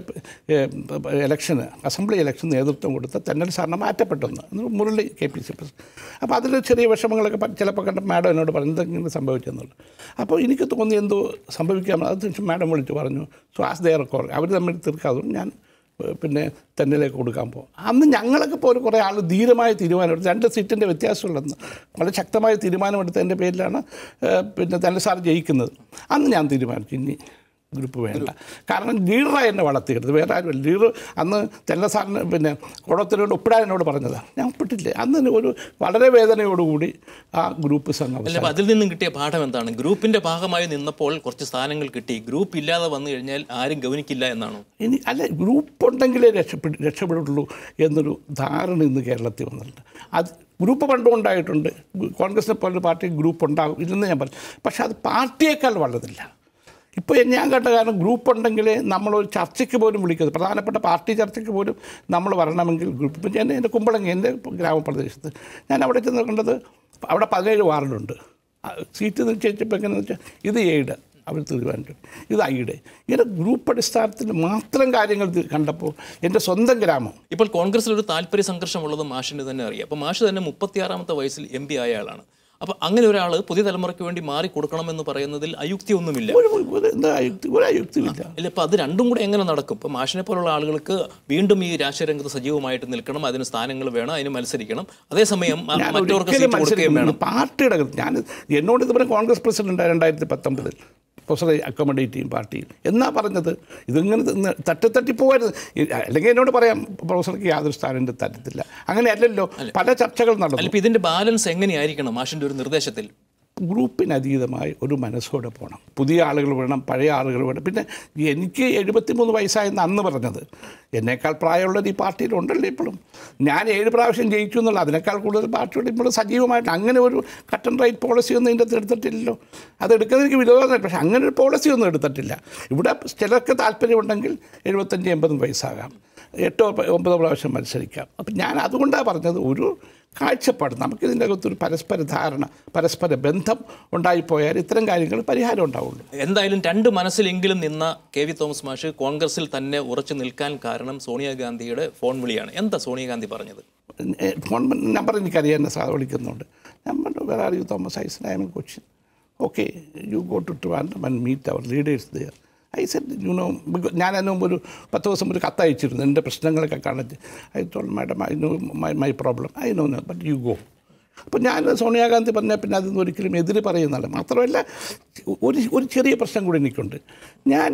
ഇലക്ഷന് അസംബ്ലി ഇലക്ഷൻ നേതൃത്വം കൊടുത്ത തെന്നൽ സാറിന് മാറ്റപ്പെട്ടെന്ന് അത് Murali K P C president അപ്പോൾ അതിൽ ചെറിയ വിഷമങ്ങളൊക്കെ പ- ചിലപ്പോൾ കണ്ട മാഡം എന്നോട് പറഞ്ഞു എന്തെങ്കിലും സംഭവിച്ചെന്നുള്ളു അപ്പോൾ എനിക്ക് തോന്നി എന്തോ സംഭവിക്കാം അത് മാഡം വിളിച്ച് പറഞ്ഞു സോ ആസ് ദയർ കോൾ അവർ തമ്മിൽ തീർക്കാതെ ഞാൻ ഏഹ് പിന്നെ തെന്നിലേക്ക് കൊടുക്കാൻ പോകും അന്ന് ഞങ്ങളൊക്കെ ഇപ്പോൾ ഒരു കുറേ ആൾ ധീരമായ തീരുമാനമെടുത്ത് രണ്ട് സീറ്റിൻ്റെ വ്യത്യാസമുള്ളതെന്ന് വളരെ ശക്തമായ തീരുമാനമെടുത്തതിൻ്റെ പേരിലാണ് ഏഹ് പിന്നെ തെന്നൽ സാർ ജയിക്കുന്നത് അന്ന് ഞാൻ തീരുമാനിച്ചു ഇനി ഗ്രൂപ്പ് വേണ്ട കാരണം ലീഡറായി എന്നെ വളർത്തിയെടുത്ത് വേറെ ആരും ലീഡർ അന്ന് തെല്ല സാറിന് പിന്നെ കുളത്തിനോട് ഒപ്പിടാൻ എന്നോട് പറഞ്ഞതാണ് ഞാൻ ഒപ്പിട്ടില്ലേ അന്ന് ഒരു വളരെ വേദനയോടുകൂടി ആ ഗ്രൂപ്പ് സംഘം അല്ല അപ്പൊ അതിൽ നിന്നും കിട്ടിയ പാഠം എന്താണ് ഗ്രൂപ്പിന്റെ ഭാഗമായി നിന്നപ്പോൾ കുറച്ച് സ്ഥാനങ്ങൾ കിട്ടി ഗ്രൂപ്പ് ഇല്ലാതെ വന്നു കഴിഞ്ഞാൽ ആരും ഗവനിക്കില്ല എന്നാണോ ഇനി അല്ല ഗ്രൂപ്പ് ഉണ്ടെങ്കിലേ രക്ഷപ്പെടു രക്ഷപ്പെടുള്ളൂ എന്നൊരു ധാരണ ഇന്ന് കേരളത്തിൽ വന്നിട്ടുണ്ട് അത് ഗ്രൂപ്പ് പണ്ടും ഉണ്ടായിട്ടുണ്ട് കോൺഗ്രസിനെ പോലൊരു പാർട്ടി ഗ്രൂപ്പ് ഉണ്ടാകും ഇല്ലെന്ന് ഞാൻ പറഞ്ഞു പക്ഷേ അത് പാർട്ടിയേക്കാൾ വളരുന്നില്ല ഇപ്പോൾ ഞാൻ കണ്ട കാരണം ഗ്രൂപ്പ് ഉണ്ടെങ്കിലേ നമ്മളൊരു ചർച്ചയ്ക്ക് പോലും വിളിക്കുന്നത് പ്രധാനപ്പെട്ട പാർട്ടി ചർച്ചയ്ക്ക് പോലും നമ്മൾ വരണമെങ്കിൽ ഗ്രൂപ്പ് ഇപ്പം ഞാൻ എൻ്റെ കുമ്പളങ്ങി എൻ്റെ ഗ്രാമപ്രദേശത്ത് ഞാൻ അവിടെ ചെന്ന് കണ്ടത് അവിടെ പതിനേഴ് വാർഡുണ്ട് ആ, സീറ്റ് നിശ്ചയിച്ചപ്പോൾ എങ്ങനെയാണെന്ന് വെച്ചാൽ ഇത് എയുടെ അവർ തീരുമാനിച്ചു ഇത് ഐയുടെ ഇങ്ങനെ ഗ്രൂപ്പ് അടിസ്ഥാനത്തിൽ മാത്രം കാര്യങ്ങൾ തി- കണ്ടപ്പോൾ എൻ്റെ സ്വന്തം ഗ്രാമം ഇപ്പോൾ കോൺഗ്രസിൽ ഒരു താല്പര്യ സംഘർഷമുള്ളത് മാഷിന് തന്നെ അറിയാം അപ്പോൾ മാഷ് തന്നെ മുപ്പത്തിയാറാമത്തെ വയസ്സിൽ എം പി ആയ ആളാണ് അപ്പോൾ അങ്ങനെ ഒരാൾ പുതിയ തലമുറയ്ക്ക് വേണ്ടി മാറി കൊടുക്കണമെന്ന് പറയുന്നതിൽ അയുക്തിയൊന്നുമില്ല ഒരു ഒരു എന്താ അയുക്തി ഒരു അയുക്തിയില്ല ഇല്ല അപ്പോൾ അത് രണ്ടും കൂടെ എങ്ങനെ നടക്കും ഇപ്പോൾ മാഷിനെ പോലുള്ള ആളുകൾക്ക് വീണ്ടും ഈ രാഷ്ട്രീയ രംഗത്ത് സജീവമായിട്ട് നിൽക്കണം അതിന് സ്ഥാനങ്ങൾ വേണം അതിന് മത്സരിക്കണം അതേസമയം മ- ഞാൻ മറ്റവർക്ക് ഒരിക്കലും സീറ്റ് കൊടുക്കുകയും വേണം മത്സരിക്കുന്നു പാർട്ടിയുടെ കാര്യത്തിൽ ഞാൻ എന്നോട് ഇതുപോലെ കോൺഗ്രസ് പ്രസിഡന്റ് രണ്ടായിരത്തി പത്തൊമ്പതിൽ പ്രൊഫസറെ അക്കോമഡേറ്റ് ചെയ്യും പാർട്ടിയിൽ എന്നാ പറഞ്ഞത് ഇതിങ്ങനെ ത- തട്ടി തട്ടി പോകരുത് ഇ- അല്ലെങ്കിൽ എന്നോട് പറയാം പ്രൊഫസർക്ക് യാതൊരു സ്ഥാനം തരത്തില്ല അങ്ങനെയല്ലല്ലോ പല ചർച്ചകൾ നടന്നു അല്ല ഇപ്പോൾ ഇതിന്റെ ബാലൻസ് എങ്ങനെയായിരിക്കണം മാഷിന്റെ ഒരു നിർദ്ദേശത്തിൽ ഗ്രൂപ്പിനതീതമായി ഒരു മനസ്സോടെ പോകണം പുതിയ ആളുകൾ വേണം പഴയ ആളുകൾ വേണം പിന്നെ എനിക്ക് എഴുപത്തിമൂന്ന് വയസ്സായെന്ന് അന്ന് പറഞ്ഞത് എന്നേക്കാൾ പ്രായമുള്ളത് ഈ പാർട്ടിയിലുണ്ടല്ലോ ഇപ്പോഴും ഞാൻ ഏഴ് പ്രാവശ്യം ജയിച്ചു എന്നുള്ള അതിനേക്കാൾ കൂടുതൽ പാർട്ടിയോട് ഇപ്പോഴും സജീവമായിട്ട് അങ്ങനെ ഒരു കട്ട് ആൻഡ് റൈറ്റ് പോളിസി ഒന്നും ഇതിൻ്റെ അകത്ത് എടുത്തിട്ടില്ലല്ലോ അത് എടുക്കുന്നത് എനിക്ക് വിരോധമല്ല പക്ഷേ അങ്ങനെ ഒരു പോളിസി ഒന്നും എടുത്തിട്ടില്ല ഇവിടെ ചിലർക്ക് താല്പര്യമുണ്ടെങ്കിൽ എഴുപത്തഞ്ച് എൺപതും വയസ്സാകാം എട്ടോ പ- ഒമ്പതോ പ്രാവശ്യം മത്സരിക്കാം അപ്പം ഞാൻ അതുകൊണ്ടാണ് പറഞ്ഞത് ഒരു കാഴ്ചപ്പാട് നമുക്കിതിൻ്റെ അകത്തൊരു പരസ്പര ധാരണ പരസ്പര ബന്ധം ഉണ്ടായിപ്പോയാൽ ഇത്തരം കാര്യങ്ങൾ പരിഹാരം ഉണ്ടാവുള്ളൂ എന്തായാലും രണ്ട് മനസ്സിലെങ്കിലും നിന്ന കെ വി തോമസ് മാഷ് കോൺഗ്രസിൽ തന്നെ ഉറച്ചു നിൽക്കാൻ കാരണം സോണിയാഗാന്ധിയുടെ ഫോൺ വിളിയാണ് എന്താ സോണിയാഗാന്ധി പറഞ്ഞത് ഏ, ഫോൺ നമ്പർ എനിക്കറിയാൻ എന്നെ സാർ വിളിക്കുന്നുണ്ട് ഞാൻ പറഞ്ഞു വേറെ are you Thomas Isaac I am Cochin okay you go to Trivandrum and meet our leaders there I said you know ഞാൻ അതിന് മുമ്പ് ഒരു പത്ത് ദിവസം ഒരു കത്ത് അയച്ചിരുന്നു എൻ്റെ പ്രശ്നങ്ങളൊക്കെ കാണിച്ച് I told madam I know my my problem I know but you go അപ്പോൾ ഞാൻ സോണിയാഗാന്ധി പറഞ്ഞാൽ പിന്നെ അതൊന്നും ഒരിക്കലും എതിര് പറയുന്നതല്ല മാത്രമല്ല ഒരു ഒരു ചെറിയ പ്രശ്നം കൂടി എനിക്കുണ്ട് ഞാൻ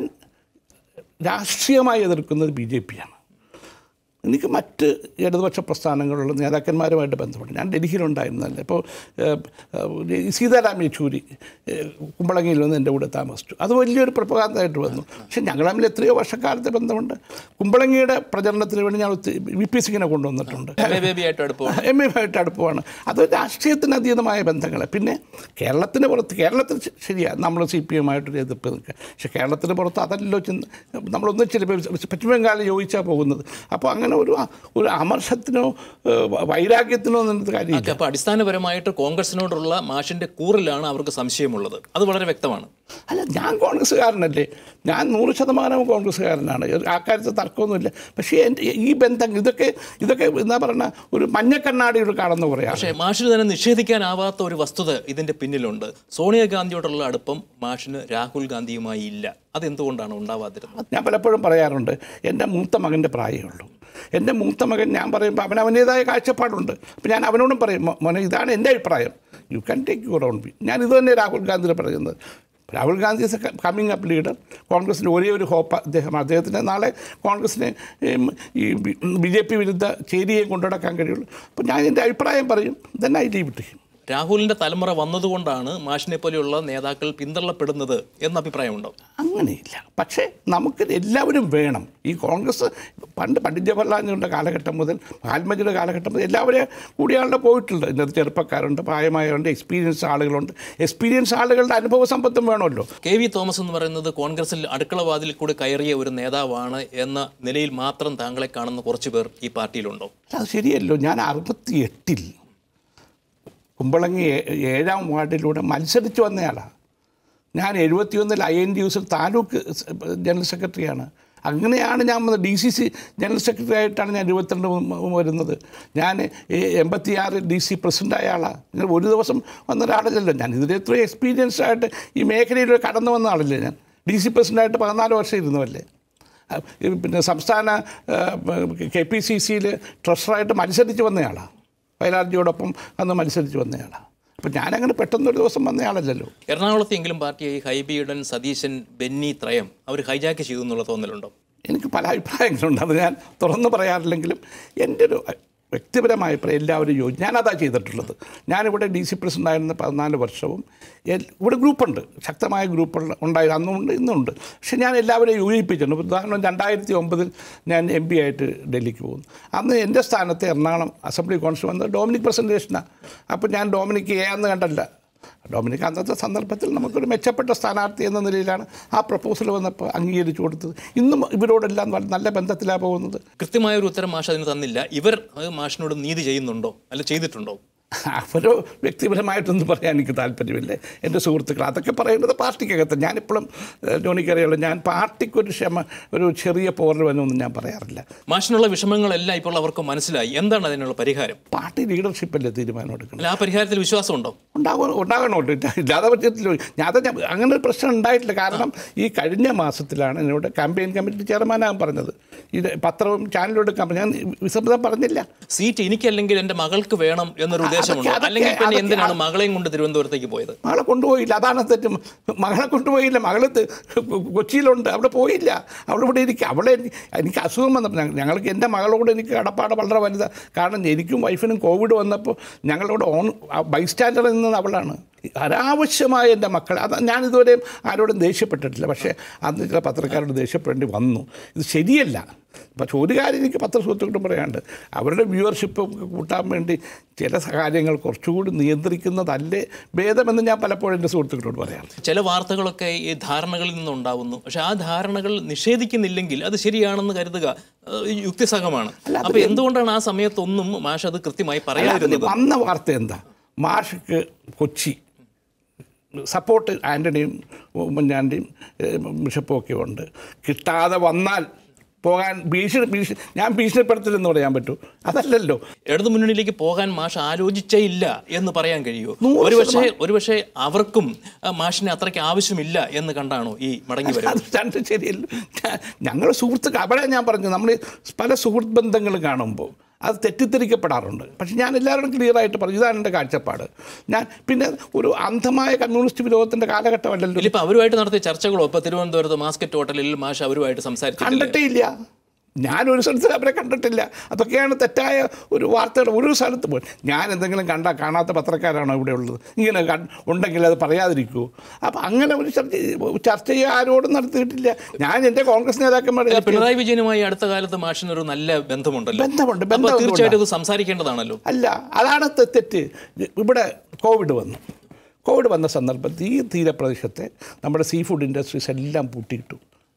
രാഷ്ട്രീയമായി എതിർക്കുന്നത് ബി ജെ പിയാണ് എനിക്ക് മറ്റ് ഇടതുപക്ഷ പ്രസ്ഥാനങ്ങളുള്ള നേതാക്കന്മാരുമായിട്ട് ബന്ധപ്പെട്ട് ഞാൻ ഡൽഹിയിലുണ്ടായിരുന്നല്ലേ ഇപ്പോൾ ഏഹ്, ഏഹ്, സീതാറാം യെച്ചൂരി ഏഹ്, കുമ്പളങ്ങിയിൽ വന്ന് എൻ്റെ കൂടെ താമസിച്ചു അത് വലിയൊരു പ്രപകാന്തമായിട്ട് വന്നു പക്ഷേ ഞങ്ങൾ തമ്മിൽ എത്രയോ വർഷക്കാലത്തെ ബന്ധമുണ്ട് കുമ്പളങ്ങിയുടെ പ്രചരണത്തിന് വേണ്ടി ഞാൻ ഒത്തിരി വി പി സിംഗിനെ കൊണ്ടുവന്നിട്ടുണ്ട് എം എ ബേബിയായിട്ട് അടുപ്പം എം എമായിട്ട് അടുപ്പമാണ് അത് രാഷ്ട്രീയത്തിന് അതീതമായ ബന്ധങ്ങൾ പിന്നെ കേരളത്തിന് പുറത്ത് കേരളത്തിൽ ശ- ശരിയാണ് നമ്മൾ സി പി എമ്മായിട്ടൊരു എതിർപ്പ് നിൽക്കുക പക്ഷേ കേരളത്തിന് പുറത്ത് അതല്ലോ ചിന്ത നമ്മളൊന്നും ചില പശ്ചിമ ബംഗാളിൽ യോജിച്ചാൽ പോകുന്നത് അപ്പോൾ അങ്ങനെ അങ്ങനെ ഒരു ഒരു അമർഷത്തിനോ ഏഹ്, വൈരാഗ്യത്തിനോ നിന്നിട്ട് കാര്യമില്ല അപ്പോൾ അടിസ്ഥാനപരമായിട്ട് കോൺഗ്രസിനോടുള്ള മാഷിന്റെ കൂറിലാണ് അവർക്ക് സംശയമുള്ളത് അത് വളരെ വ്യക്തമാണ് അല്ല ഞാൻ കോൺഗ്രസ്സുകാരനല്ലേ ഞാൻ നൂറ് ശതമാനവും കോൺഗ്രസ്സുകാരനാണ് ആ കാര്യത്തിൽ തർക്കമൊന്നുമില്ല പക്ഷേ എൻ്റെ ഈ ബന്ധം ഇതൊക്കെ ഇതൊക്കെ എന്താ പറയുക ഒരു മഞ്ഞക്കണ്ണാടിയുടെ കാണുന്ന കുറയാണ് പക്ഷേ മാഷിന് തന്നെ നിഷേധിക്കാനാവാത്ത ഒരു വസ്തുത ഇതിന്റെ പിന്നിലുണ്ട് സോണിയാഗാന്ധിയോടുള്ള അടുപ്പം മാഷിന് രാഹുൽ ഗാന്ധിയുമായി ഇല്ല അതെന്തുകൊണ്ടാണ് ഉണ്ടാവാതിരുന്നത് ഞാൻ പലപ്പോഴും പറയാറുണ്ട് എൻ്റെ മൂത്ത മകൻ്റെ പ്രായമേ ഉള്ളൂ എൻ്റെ മൂത്ത മകൻ ഞാൻ പറയുമ്പോൾ അവൻ അവൻ്റേതായ കാഴ്ചപ്പാടുണ്ട് അപ്പോൾ ഞാൻ അവനോടും പറയും "മോ- മോനെ ഇതാണ് എൻ്റെ അഭിപ്രായം you can take your own be ഞാൻ ഇത് തന്നെ രാഹുൽ ഗാന്ധിനെ പറയുന്നത് Rahul Gandhi is a coming up leader കോൺഗ്രസിൻ്റെ ഒരേ ഒരു ഹോപ്പ് അദ്ദേഹം അദ്ദേഹത്തിന് നാളെ കോൺഗ്രസിനെ ഉം, ഈ ബി ജെ പി വിരുദ്ധ ചേരിയെ കൊണ്ടുനടക്കാൻ കഴിയുള്ളൂ അപ്പോൾ ഞാൻ എൻ്റെ അഭിപ്രായം പറയും then I leave it him രാഹുലിന്റെ തലമുറ വന്നതുകൊണ്ടാണ് മാഷിനെ പോലെയുള്ള നേതാക്കൾ പിന്തള്ളപ്പെടുന്നത് എന്ന അഭിപ്രായമുണ്ടോ അങ്ങനെയില്ല പക്ഷേ നമുക്ക് എല്ലാവരും വേണം ഈ കോൺഗ്രസ് പണ്ട് പണ്ഡിറ്റ് ജവഹർലാൽ നെഹ്റുവിൻ്റെ കാലഘട്ടം മുതൽ മഹാത്മജിയുടെ കാലഘട്ടം മുതൽ എല്ലാവരെയും കൂടിയാളുടെ പോയിട്ടുണ്ട് ഇതിനകത്ത് ചെറുപ്പക്കാരുണ്ട് പ്രായമായവരുണ്ട് എക്സ്പീരിയൻസ് ആളുകളുണ്ട് എക്സ്പീരിയൻസ് ആളുകളുടെ അനുഭവ സമ്പത്തും വേണമല്ലോ കെ വി തോമസ് എന്ന് പറയുന്നത് കോൺഗ്രസിൽ അടുക്കളവാതിൽ കൂടി കയറിയ ഒരു നേതാവാണ് എന്ന നിലയിൽ മാത്രം താങ്കളെ കാണുന്ന കുറച്ചു പേർ ഈ പാർട്ടിയിലുണ്ടോ അല്ല, അത് ശരിയല്ലോ ഞാൻ അറുപത്തി എട്ടിൽ കുമ്പളങ്ങി ഏ- ഏഴാം വാർഡിലൂടെ മത്സരിച്ച് വന്നയാളാണ് ഞാൻ എഴുപത്തിയൊന്നിൽ ഐ എൻ ഡി യുസിൽ താലൂക്ക് സ് ജനറൽ സെക്രട്ടറിയാണ് അങ്ങനെയാണ് ഞാൻ D C C general secretary ആയിട്ടാണ് ഞാൻ ഇരുപത്തിരണ്ട് മു- വരുന്നത് ഞാൻ എൺപത്തിയാറ് ഡി സി പ്രസിഡൻ്റായ ആളാണ് ഞാൻ ഒരു ദിവസം വന്ന ഒരാളല്ലല്ലോ ഞാൻ ഇതിൽ എത്രയും എക്സ്പീരിയൻസ് ആയിട്ട് ഈ മേഖലയിലൂടെ കടന്നു വന്ന ആളല്ലേ ഞാൻ ഡി സി പ്രസിഡൻ്റായിട്ട് പതിനാല് വർഷം ഇരുന്നതല്ലേ അഹ് ഈ പിന്നെ സംസ്ഥാന കെ പി സി സിയിൽ ട്രഷറായിട്ട് മത്സരിച്ച് വന്നയാളാണ് വയലാർജിയോടൊപ്പം അന്ന് മത്സരിച്ച് വന്നയാളാണ് അപ്പം ഞാനങ്ങനെ പെട്ടെന്നൊരു ദിവസം വന്നയാളല്ലല്ലോ എറണാകുളത്തെങ്കിലും പാർട്ടിയായി ഹൈബിയുടൻ സതീശൻ ബെന്നി ത്രയം അവർ ഹൈജാക്ക് ചെയ്തു എന്നുള്ള തോന്നലുണ്ടോ എനിക്ക് പല അഭിപ്രായങ്ങളുണ്ട് അത് ഞാൻ തുറന്നു പറയാറില്ലെങ്കിലും എൻ്റെ ഒരു വ്യക്തിപരമായ അഭിപ്രായം എല്ലാവരും യോജി ഞാനതാ ചെയ്തിട്ടുള്ളത് ഞാനിവിടെ ഡി സി പ്രസിഡൻ്റ് ആയിരുന്ന പതിനാല് വർഷവും എൽ- ഇവിടെ ഗ്രൂപ്പുണ്ട് ശക്തമായ ഗ്രൂപ്പ് ഉണ്ടായി അന്നുണ്ട് ഇന്നുണ്ട് പക്ഷെ ഞാൻ എല്ലാവരെയും യോജിപ്പിച്ചിട്ടുണ്ട് ഉദാഹരണം രണ്ടായിരത്തി ഒമ്പതിൽ ഞാൻ എം പി ആയിട്ട് ഡൽഹിക്ക് പോകുന്നു അന്ന് എൻ്റെ സ്ഥാനത്ത് എറണാകുളം അസംബ്ലി കോൺസ്റ്റൽ വന്നത് ഡൊമിനിക് പ്രസൻറ്റേഷനാണ് അപ്പോൾ ഞാൻ ഡൊമിനിക്ക് എ എന്ന് കണ്ടല്ല ഡൊമിനിക് അന്നത്തെ സന്ദർഭത്തിൽ നമുക്കൊരു മെച്ചപ്പെട്ട സ്ഥാനാർത്ഥി എന്ന നിലയിലാണ് ആ പ്രപ്പോസൽ വന്നപ്പോൾ അംഗീകരിച്ചു കൊടുത്തത് ഇന്നും ഇവരോടെല്ലാം വളരെ നല്ല ബന്ധത്തിലാണ് പോകുന്നത് കൃത്യമായ ഒരു ഉത്തരം മാഷ് അതിന് തന്നില്ല ഇവർ അത് മാഷിനോട് നീതി ചെയ്യുന്നുണ്ടോ അല്ല ചെയ്തിട്ടുണ്ടോ അവരോ വ്യക്തിപരമായിട്ടൊന്നും പറയാൻ എനിക്ക് താല്പര്യമില്ല എൻ്റെ സുഹൃത്തുക്കൾ അതൊക്കെ പറയേണ്ടത് പാർട്ടിക്കകത്ത് ഞാനിപ്പോഴും ജോണിക്കറിയുള്ളൂ ഞാൻ പാർട്ടിക്കൊരു ക്ഷമ ഒരു ചെറിയ പോറൽ വന്നൊന്നും ഞാൻ പറയാറില്ല മാഷിനുള്ള വിഷമങ്ങളെല്ലാം ഇപ്പോൾ അവർക്ക് മനസ്സിലായി എന്താണ് അതിനുള്ള പരിഹാരം പാർട്ടി ലീഡർഷിപ്പല്ലേ തീരുമാനം എടുക്കണം അല്ല ആ പരിഹാരത്തിൽ വിശ്വാസമുണ്ടോ ഉണ്ടാകും ഉണ്ടാകണമല്ലോ ഇല്ല- ഇല്ലാതെ പറ്റത്തില്ല ഞാൻ അത് ഞാൻ- അങ്ങനെ ഒരു പ്രശ്നം ഉണ്ടായിട്ടില്ല കാരണം ഈ കഴിഞ്ഞ മാസത്തിലാണ് എന്നോട് ക്യാമ്പയിൻ കമ്മിറ്റി ചെയർമാനാകാൻ പറഞ്ഞത് ഇത് പത്രവും ചാനലും എടുക്കാൻ ഞാൻ വിസമ്മതം പറഞ്ഞില്ല സീറ്റ് എനിക്കല്ലെങ്കിൽ എൻ്റെ മകൾക്ക് വേണം എന്നൊരു ഉദ്ദേശമുണ്ടോ അതൊക്കെ- അല്ലെങ്കിൽ പിന്നെ അതൊക്കെ- എന്തിനാണ് മകളെയും കൊണ്ട് തിരുവനന്തപുരത്തേക്ക് പോയത് മകളെ കൊണ്ടുപോയില്ല അതാണ് തെറ്റ് മകളെ കൊണ്ടുപോയില്ല മകൾ ത- കൊച്ചിയിലുണ്ട് അവിടെ പോയില്ല അവിടെ ഇവിടെ ഇരിക്കുക അവളെ എനി- എനിക്ക് അസുഖം വന്നപ്പോൾ ഞങ്ങൾ- ഞങ്ങൾക്ക് എൻ്റെ മകളോട് എനിക്ക് കടപ്പാട് വളരെ വലുതാണ് കാരണം എനിക്കും വൈഫിനും കോവിഡ് വന്നപ്പോൾ ഞങ്ങളോട് ഓൺ ബൈസ്റ്റാൻഡർ നിന്നത് അവളാണ് അനാവശ്യമായ എൻ്റെ മക്കൾ അത് ഞാൻ ഇതുവരെയും ആരോടും ദേഷ്യപ്പെട്ടിട്ടില്ല പക്ഷേ അന്ന് ചില പത്രക്കാരോട് ദേഷ്യപ്പെടേണ്ടി വന്നു ഇത് ശരിയല്ല പക്ഷെ ഒരു കാര്യം എനിക്ക് പത്രസുഹൃത്തുക്കളോട് പറയാണ്ട് അവരുടെ വ്യൂവർഷിപ്പ് കൂട്ടാൻ വേണ്ടി ചില കാര്യങ്ങൾ കുറച്ചുകൂടി നിയന്ത്രിക്കുന്നതല്ലേ ഭേദമെന്ന് ഞാൻ പലപ്പോഴും എൻ്റെ സുഹൃത്തുക്കളോട് പറയാറുണ്ട് ചില വാർത്തകളൊക്കെ ഈ ധാരണകളിൽ നിന്നുണ്ടാവുന്നു പക്ഷെ ആ ധാരണകൾ നിഷേധിക്കുന്നില്ലെങ്കിൽ അത് ശരിയാണെന്ന് കരുതുക ഏഹ്, യുക്തിസഹമാണ് അപ്പൊ എന്തുകൊണ്ടാണ് ആ സമയത്തൊന്നും മാഷ് അത് കൃത്യമായി അതിൽ പറയാതിരുന്നത് വന്ന വാർത്ത എന്താ മാഷക്ക് കൊച്ചി സപ്പോർട്ട് ആൻ്റണിയും ഉമ്മൻചാണ്ടിയും ഏഹ്, ബിഷപ്പും ഒക്കെ ഉണ്ട് കിട്ടാതെ വന്നാൽ പോകാൻ ഭീഷണി ഭീഷണി ഞാൻ ഭീഷണിപ്പെടുത്തില്ലെന്ന് പറയാൻ പറ്റൂ അതല്ലല്ലോ ഇടതു മുന്നണിയിലേക്ക് പോകാൻ മാഷ് ആലോചിച്ചേ ഇല്ല എന്ന് പറയാൻ കഴിയുമോ നൂറ് ഒരുപക്ഷെ ഒരുപക്ഷെ അവർക്കും ആ, മാഷിന് അത്രയ്ക്ക് ആവശ്യമില്ല എന്ന് കണ്ടാണോ ഈ മടങ്ങി വരുന്നത് അത് രണ്ട് ശരിയല്ല ഞങ്ങൾ സുഹൃത്തുക്കൾ അവിടെ ഞാൻ പറഞ്ഞു നമ്മൾ പല സുഹൃത്ത് ബന്ധങ്ങൾ കാണുമ്പോൾ അത് തെറ്റിദ്ധരിക്കപ്പെടാറുണ്ട് പക്ഷെ ഞാൻ എല്ലാവരോടും ക്ലിയർ ആയിട്ട് പറഞ്ഞു ഇതാണ് എൻ്റെ കാഴ്ചപ്പാട് ഞാൻ പിന്നെ ഒരു അന്ധമായ കമ്മ്യൂണിസ്റ്റ് വിരോധത്തിൻ്റെ കാലഘട്ടമല്ലല്ലോ ഇല്ലിപ്പോ അവരുമായിട്ട് നടത്തിയ ചർച്ചകളോ ഇപ്പൊ തിരുവനന്തപുരത്ത് മാസ്കറ്റ് ഹോട്ടലിൽ മാഷ് അവരുമായിട്ട് സംസാരിച്ചിട്ടില്ല കണ്ടിട്ടേ ഇല്ല ഞാനൊരു സ്ഥലത്ത് അവരെ കണ്ടിട്ടില്ല അതൊക്കെയാണ് തെറ്റായ ഒരു വാർത്തകൾ ഒരു സ്ഥലത്ത് പോയി ഞാൻ എന്തെങ്കിലും കണ്ട കാണാത്ത പത്രക്കാരാണോ ഇവിടെ ഉള്ളത് ഇങ്ങനെ കൺ- ഉണ്ടെങ്കിൽ അത് പറയാതിരിക്കൂ അപ്പം അങ്ങനെ ഒരു ചർച്ച ചർച്ച ചെയ്യാൻ ആരോടും നടത്തിയിട്ടില്ല ഞാൻ എൻ്റെ കോൺഗ്രസ് നേതാക്കന്മാരുടെ അല്ല, പിണറായി വിജയനുമായി അടുത്ത കാലത്ത് മാഷിന് ഒരു നല്ല ബന്ധമുണ്ടല്ലോ ബന്ധമുണ്ട് അപ്പൊ ബന്ധം തീർച്ചയായിട്ടും ഇത് സംസാരിക്കേണ്ടതാണല്ലോ അല്ല അതാണ് തെ- തെറ്റ് ഇവിടെ കോവിഡ് വന്നു കോവിഡ് വന്ന സന്ദർഭത്തിൽ ഈ തീരപ്രദേശത്തെ നമ്മുടെ സീ ഫുഡ് ഇൻഡസ്ട്രീസ് എല്ലാം പൂട്ടിയിട്ടു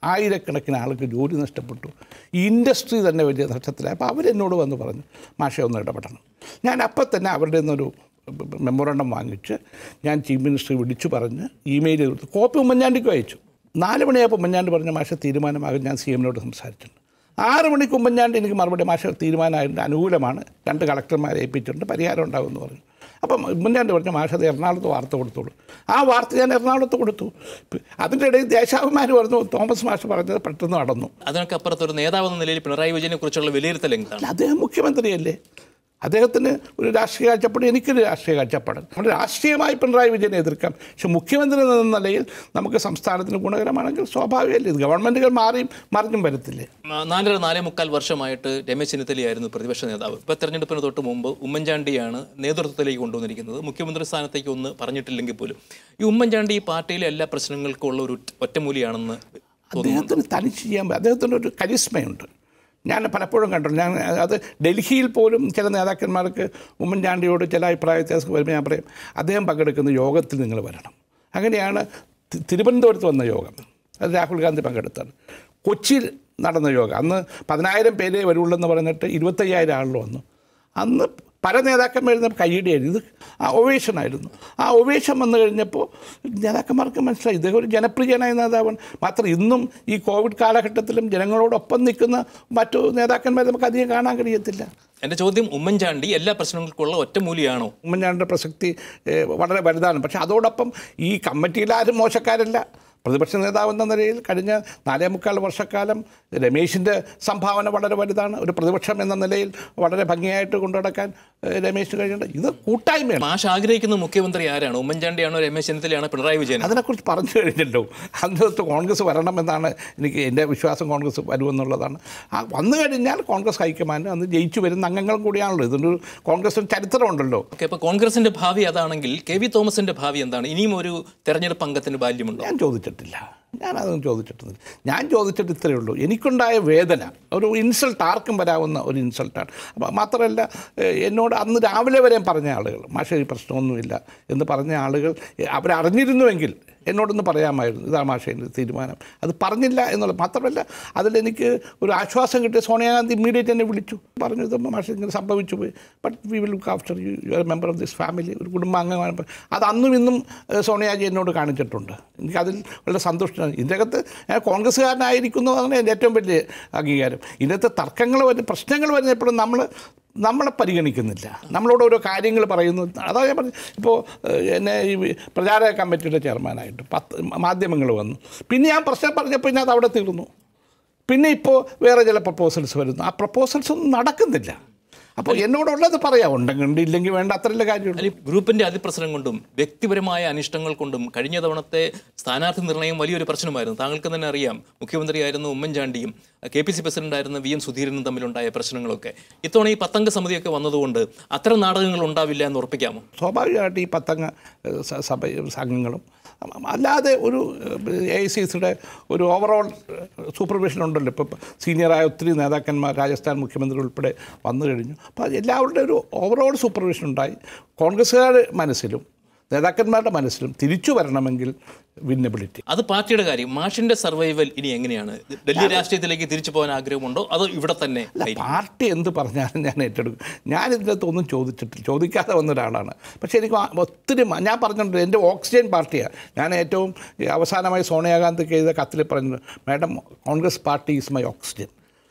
ആയിരക്കണക്കിന് ആൾക്ക് ജോലി നഷ്ടപ്പെട്ടു ഈ ഇൻഡസ്ട്രി തന്നെ വലിയ നഷ്ടത്തിലായി അപ്പോൾ അവരെന്നോട് വന്ന് പറഞ്ഞു മാഷെ ഒന്ന് ഇടപെടണം ഞാൻ അപ്പം തന്നെ അവരുടെ നിന്നൊരു മെമ്മോറണ്ടം വാങ്ങിച്ച് ഞാൻ ചീഫ് മിനിസ്റ്റർ വിളിച്ചു പറഞ്ഞ് ഇമെയിൽ കൊടുത്തു കോപ്പി ഉമ്മൻചാണ്ടിക്കും അയച്ചു നാല് മണിയായപ്പോൾ ഉമ്മൻചാണ്ടി പറഞ്ഞ മാഷ തീരുമാനമാകും ഞാൻ സി എമ്മിനോട് സംസാരിച്ചിട്ടുണ്ട് ആറ് മണിക്ക് ഉമ്മൻചാണ്ടി എനിക്ക് മറുപടി മാഷ തീരുമാനമായിട്ട് അനുകൂലമാണ് രണ്ട് കളക്ടർമാരെ ഏൽപ്പിച്ചിട്ടുണ്ട് പരിഹാരം ഉണ്ടാകുമെന്ന് പറഞ്ഞു അപ്പം ഉമ്മൻചാണ്ടി പറഞ്ഞു മാഷ അത് എറണാകുളത്ത് വാർത്ത കൊടുത്തോളൂ ആ വാർത്ത ഞാൻ എറണാകുളത്ത് കൊടുത്തു അതിൻ്റെ ഇടയിൽ ദേശാഭിമാനി പറഞ്ഞു തോമസ് മാഷ് പറഞ്ഞത് പെട്ടെന്ന് നടന്നു അതിനൊക്കെ അപ്പുറത്തൊരു നേതാവ് എന്ന നിലയിൽ പിണറായി വിജയനെ കുറിച്ചുള്ള വിലയിരുത്തൽ എന്താണ് അല്ല അദ്ദേഹം മുഖ്യമന്ത്രിയല്ലേ അദ്ദേഹത്തിന് ഒരു രാഷ്ട്രീയ കാഴ്ചപ്പാട് എനിക്കൊരു രാഷ്ട്രീയ കാഴ്ചപ്പാട് നമ്മൾ രാഷ്ട്രീയമായി പിണറായി വിജയനെ എതിർക്കാം പക്ഷെ മുഖ്യമന്ത്രി എന്ന നിലയിൽ നമുക്ക് സംസ്ഥാനത്തിന് ഗുണകരമാണെങ്കിൽ സ്വാഭാവികമല്ലേ ഇത് ഗവൺമെൻറ്റുകൾ മാറിയും മറിഞ്ഞും വരത്തില്ലേ ആ, നാലര നാലേ മുക്കാൽ വർഷമായിട്ട് രമേശ് ചെന്നിത്തലയായിരുന്നു പ്രതിപക്ഷ നേതാവ് ഇപ്പോൾ തെരഞ്ഞെടുപ്പിന് തൊട്ട് മുമ്പ് ഉമ്മൻചാണ്ടിയാണ് നേതൃത്വത്തിലേക്ക് കൊണ്ടുവന്നിരിക്കുന്നത് മുഖ്യമന്ത്രി സ്ഥാനത്തേക്ക് ഒന്ന് പറഞ്ഞിട്ടില്ലെങ്കിൽ പോലും ഈ ഉമ്മൻചാണ്ടി ഈ പാർട്ടിയിലെ എല്ലാ പ്രശ്നങ്ങൾക്കും ഉള്ള ഒരു ഒറ്റ- ഒറ്റമൂലിയാണെന്ന് അദ്ദേഹത്തിന് തനിച്ച് ചെയ്യാൻ പറ്റും അദ്ദേഹത്തിന് ഒരു കരിസ്മയുണ്ട് ഞാൻ പലപ്പോഴും കണ്ടു ഞാൻ അത് ഡൽഹിയിൽ പോലും ചില നേതാക്കന്മാർക്ക് ഉമ്മൻചാണ്ടിയോട് ചില അഭിപ്രായ വ്യത്യാസം വരുമ്പോൾ ഞാൻ പറയും അദ്ദേഹം പങ്കെടുക്കുന്ന യോഗത്തിൽ നിങ്ങൾ വരണം അങ്ങനെയാണ് തി- തിരുവനന്തപുരത്ത് വന്ന യോഗം അത് രാഹുൽ ഗാന്ധി പങ്കെടുത്താണ് കൊച്ചിയിൽ നടന്ന യോഗം അന്ന് പതിനായിരം പേരേ വരുള്ളൂ എന്ന് പറഞ്ഞിട്ട് ഇരുപത്തയ്യായിരം ആളുകൾ വന്നു അന്ന് പല നേതാക്കന്മാരും കൈയിടിയായിരുന്നു ഇത് ആ ഒവേഷനായിരുന്നു ആ ഒവേഷൻ വന്നു കഴിഞ്ഞപ്പോൾ നേതാക്കന്മാർക്ക് മനസ്സിലായി ഇദ്ദേഹം ഒരു ജനപ്രിയനായ നേതാവാണ് മാത്രം ഇന്നും ഈ കോവിഡ് കാലഘട്ടത്തിലും ജനങ്ങളോടൊപ്പം നിൽക്കുന്ന മറ്റു നേതാക്കന്മാരെ നമുക്ക് അധികം കാണാൻ കഴിയത്തില്ല എൻ്റെ ചോദ്യം ഉമ്മൻചാണ്ടി എല്ലാ പ്രശ്നങ്ങൾക്കുള്ള ഒറ്റമൂലിയാണോ ഉമ്മൻചാണ്ടിയുടെ പ്രസക്തി ഏഹ്, വളരെ വലുതാണ് പക്ഷേ അതോടൊപ്പം ഈ കമ്മിറ്റിയിൽ ആരും മോശക്കാരല്ല പ്രതിപക്ഷ നേതാവ് എന്ന നിലയിൽ കഴിഞ്ഞ നാലേ മുക്കാൽ വർഷക്കാലം രമേശിൻ്റെ സംഭാവന വളരെ വലുതാണ് ഒരു പ്രതിപക്ഷം എന്ന നിലയിൽ വളരെ ഭംഗിയായിട്ട് കൊണ്ടുനടക്കാൻ ഏഹ്, രമേശിന് കഴിയുന്നുണ്ട് ഇത് കൂട്ടായ്മയാണ് മാഷ് ആഗ്രഹിക്കുന്ന മുഖ്യമന്ത്രി ആരാണ് ഉമ്മൻചാണ്ടിയാണോ രമേശ് ചെന്നിത്തലയാണോ പിണറായി വിജയൻ അതിനെക്കുറിച്ച് പറഞ്ഞു കഴിഞ്ഞല്ലോ അതിനകത്ത് കോൺഗ്രസ് വരണമെന്നാണ് എനിക്ക് എൻ്റെ വിശ്വാസം കോൺഗ്രസ് വരുമെന്നുള്ളതാണ് ആ വന്നു കഴിഞ്ഞാൽ കോൺഗ്രസ് ഹൈക്കമാൻഡ് അന്ന് ജയിച്ചു വരുന്ന അംഗങ്ങളും കൂടിയാണല്ലോ ഇതിനൊരു കോൺഗ്രസിന് ചരിത്രമുണ്ടല്ലോ ഓക്കെ അപ്പോൾ കോൺഗ്രസിന്റെ ഭാവി അതാണെങ്കിൽ കെ വി തോമസിന്റെ ഭാവി എന്താണ് ഇനിയും ഒരു തെരഞ്ഞെടുപ്പ് അംഗത്തിന് ബാല്യമുണ്ടോ ഞാൻ ചോദിച്ചിട്ടില്ല ഞാനതൊന്നും ചോദിച്ചിട്ടില്ല ഞാൻ ചോദിച്ചിട്ട് ഇത്രയേ ഉള്ളൂ എനിക്കുണ്ടായ വേദന ഒരു ഇൻസൾട്ട് ആർക്കും വരാവുന്ന ഒരു ഇൻസൾട്ടാണ് അപ്പോൾ മാത്രമല്ല ഏഹ്, എന്നോട് അന്ന് രാവിലെ വരെ പറഞ്ഞ ആളുകൾ മാഷ ഈ പ്രശ്നമൊന്നുമില്ല എന്ന് പറഞ്ഞ ആളുകൾ ഏഹ്, അവരറിഞ്ഞിരുന്നുവെങ്കിൽ എന്നോടൊന്ന് പറയാമായിരുന്നു ഇതാ മാഷേൻ്റെ തീരുമാനം അത് പറഞ്ഞില്ല എന്നുള്ളത് മാത്രമല്ല അതിലെനിക്ക് ഒരു ആശ്വാസം കിട്ടിയ സോണിയാഗാന്ധി ഇമ്മീഡിയറ്റ് എന്നെ വിളിച്ചു പറഞ്ഞു ഇത് മാഷ ഇങ്ങനെ സംഭവിച്ചു പോയി but we will look after you you are member of this family ഒരു കുടുംബാംഗമാണ് അത് അന്നും ഇന്നും ഏഹ്, സോണിയാജി എന്നോട് കാണിച്ചിട്ടുണ്ട് എനിക്കതിൽ വളരെ സന്തുഷ്ടമാണ് ഇതിനകത്ത് ഞാൻ കോൺഗ്രസ്സുകാരനായിരിക്കുന്നതാണ് എൻ്റെ ഏറ്റവും വലിയ അംഗീകാരം ഇതിനകത്ത് തർക്കങ്ങൾ വരുന്ന പ്രശ്നങ്ങൾ വരുന്നപ്പോഴും നമ്മൾ നമ്മളെ പരിഗണിക്കുന്നില്ല നമ്മളോട് ഓരോ കാര്യങ്ങൾ പറയുന്നു അതാ ഞാൻ പറഞ്ഞു ഇപ്പോൾ ഏഹ്, എന്നെ ഈ പ്രചാരക കമ്മിറ്റിയുടെ ചെയർമാനായിട്ട് പത്ത് മാധ്യമങ്ങൾ വന്നു പിന്നെ ഞാൻ പ്രശ്നം പറഞ്ഞപ്പോൾ പിന്നെ അത് അവിടെ തീർന്നു പിന്നെ ഇപ്പോൾ വേറെ ചില പ്രപ്പോസൽസ് വരുന്നു ആ പ്രപ്പോസൽസ് ഒന്നും നടക്കുന്നില്ല അപ്പോൾ എന്നോടുള്ളത് പറയാം ഉണ്ടെങ്കിൽ ഇല്ലെങ്കിൽ വേണ്ട അത്രയല്ലേ കാര്യമുള്ളൂ അല്ലെങ്കിൽ ഗ്രൂപ്പിന്റെ അതിപ്രസരം കൊണ്ടും വ്യക്തിപരമായ അനിഷ്ടങ്ങൾ കൊണ്ടും കഴിഞ്ഞ തവണത്തെ സ്ഥാനാർത്ഥി നിർണയം വലിയൊരു പ്രശ്നമായിരുന്നു താങ്കൾക്ക് തന്നെ അറിയാം മുഖ്യമന്ത്രിയായിരുന്ന ഉമ്മൻചാണ്ടിയും കെ പി സി പ്രസിഡന്റായിരുന്ന വി എം സുധീരനും തമ്മിലുണ്ടായ പ്രശ്നങ്ങളൊക്കെ ഇത്തവണ ഈ പത്തംഗ സമിതിയൊക്കെ വന്നതുകൊണ്ട് അത്തരം നാടകങ്ങൾ ഉണ്ടാവില്ല എന്ന് ഉറപ്പിക്കാമോ സ്വാഭാവികമായിട്ട് ഈ പത്തംഗ ഏഹ്, സ- സഭ സംഘങ്ങളും അല്ലാതെ ഒരു എ ഐ സി സിയുടെ ഒരു ഓവറോൾ സൂപ്പർവിഷൻ ഉണ്ടല്ലോ ഇപ്പോൾ സീനിയറായ ഒത്തിരി നേതാക്കന്മാർ രാജസ്ഥാൻ മുഖ്യമന്ത്രി ഉൾപ്പെടെ വന്നു കഴിഞ്ഞു അപ്പോൾ എല്ലാവരുടെ ഒരു ഓവറോൾ സൂപ്പർവിഷൻ ഉണ്ടായി കോൺഗ്രസ്സുകാരുടെ മനസ്സിലും നേതാക്കന്മാരുടെ മനസ്സിലും തിരിച്ചു വരണമെങ്കിൽ വിന്നബിലിറ്റി അത് പാർട്ടിയുടെ കാര്യം മാഷിന്റെ സർവൈവൽ ഇനി എങ്ങനെയാണ് ഡൽഹി രാഷ്ട്രീയത്തിലേക്ക് തിരിച്ചു പോകാൻ ആഗ്രഹമുണ്ടോ അതോ ഇവിടെ തന്നെ ആയിരിക്കും? പാർട്ടി എന്ത് പറഞ്ഞാലും ഞാൻ ഏറ്റെടുക്കും ഞാൻ ഇതിനകത്ത് ഒന്നും ചോദിച്ചിട്ടില്ല ചോദിക്കാതെ വന്ന ഒരാളാണ് പക്ഷേ എനിക്ക് ആ- ഒത്തിരി മ- ഞാൻ പറഞ്ഞിട്ടുണ്ട് എൻ്റെ ഓക്സിജൻ പാർട്ടിയാണ് ഞാൻ ഏറ്റവും ഈ അവസാനമായി സോണിയാഗാന്ധിക്ക് എഴുതിയ കത്തിൽ പറഞ്ഞത് madam Congress party is my oxygen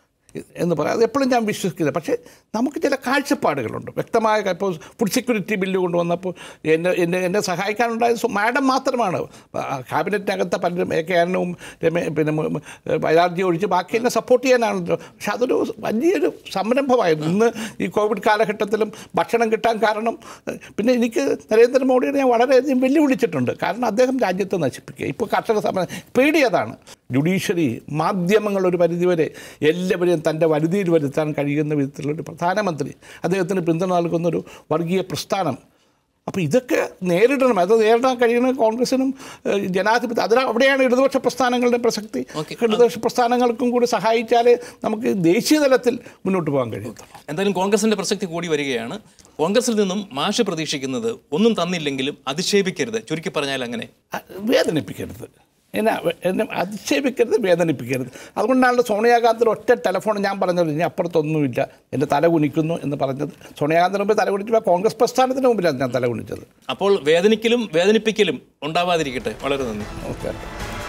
എന്ന് പറയാം അത് എപ്പോഴും ഞാൻ വിശ്വസിക്കില്ല പക്ഷേ നമുക്ക് ചില കാഴ്ചപ്പാടുകളുണ്ട് വ്യക്തമായ ഇപ്പോൾ ഫുഡ് സെക്യൂരിറ്റി ബില്ല് കൊണ്ടുവന്നപ്പോൾ എന്നെ എന്നെ എന്നെ സഹായിക്കാനുണ്ടായത് സോ- മാഡം മാത്രമാണ് ആ, ക്യാബിനറ്റിനകത്തെ പലരും എ കെ ആനവും രമേ പിന്നെ വൈരാർജി ഒഴിച്ച് ബാക്കി എന്നെ സപ്പോർട്ട് ചെയ്യാനാണല്ലോ പക്ഷെ അതൊരു വലിയൊരു സംരംഭമായിരുന്നു ഇന്ന് ഈ കോവിഡ് കാലഘട്ടത്തിലും ഭക്ഷണം കിട്ടാൻ കാരണം ഏഹ്, പിന്നെ എനിക്ക് നരേന്ദ്രമോദിയെ ഞാൻ വളരെയധികം വെല്ലുവിളിച്ചിട്ടുണ്ട് കാരണം അദ്ദേഹം രാജ്യത്തെ നശിപ്പിക്കുക ഇപ്പോൾ കർഷക സമരം പേടി അതാണ് ജുഡീഷ്യറി മാധ്യമങ്ങൾ ഒരു പരിധിവരെ എല്ലാവരെയും തൻ്റെ വരുതിയിൽ വരുത്താൻ കഴിയുന്ന വിധത്തിലുള്ളൊരു പ്രധാനമന്ത്രി അദ്ദേഹത്തിന് പിന്തുണ നൽകുന്നൊരു വർഗീയ പ്രസ്ഥാനം അപ്പോൾ ഇതൊക്കെ നേരിടണം അത് നേരിടാൻ കഴിയുന്ന കോൺഗ്രസിനും ഏഹ്, ജനാധിപത്യം അതിന് അവിടെയാണ് ഇടതുപക്ഷ പ്രസ്ഥാനങ്ങളുടെ പ്രസക്തി ഓക്കെ. ഇടതുപക്ഷ പ്രസ്ഥാനങ്ങൾക്കും കൂടി സഹായിച്ചാലേ നമുക്ക് ദേശീയ തലത്തിൽ മുന്നോട്ട് പോകാൻ കഴിയത്തുള്ളൂ എന്തായാലും കോൺഗ്രസിന്റെ പ്രസക്തി കൂടി വരികയാണ് കോൺഗ്രസിൽ നിന്നും മാഷ് പ്രതീക്ഷിക്കുന്നത് ഒന്നും തന്നില്ലെങ്കിലും അധിക്ഷേപിക്കരുത് ചുരുക്കി പറഞ്ഞാൽ അങ്ങനെ അ- വേദനിപ്പിക്കരുത് എന്നെ എന്നെ അധിക്ഷേപിക്കരുത് വേദനിപ്പിക്കരുത് അതുകൊണ്ടാണ് സോണിയാഗാന്ധിയുടെ ഒറ്റ ടെലിഫോൺ ഞാൻ പറഞ്ഞത് ഇനി അപ്പുറത്തൊന്നുമില്ല എൻ്റെ തല കുനിക്കുന്നു എന്ന് പറഞ്ഞത് സോണിയാഗാന്ധിന് മുമ്പ് തല കുനിച്ചപ്പോൾ കോൺഗ്രസ് പ്രസ്ഥാനത്തിന് മുമ്പിലാണ് ഞാൻ തല കുനിച്ചത് അപ്പോൾ വേദനിക്കലും വേദനിപ്പിക്കലും ഉണ്ടാവാതിരിക്കട്ടെ വളരെ നന്ദി നമസ്കാരം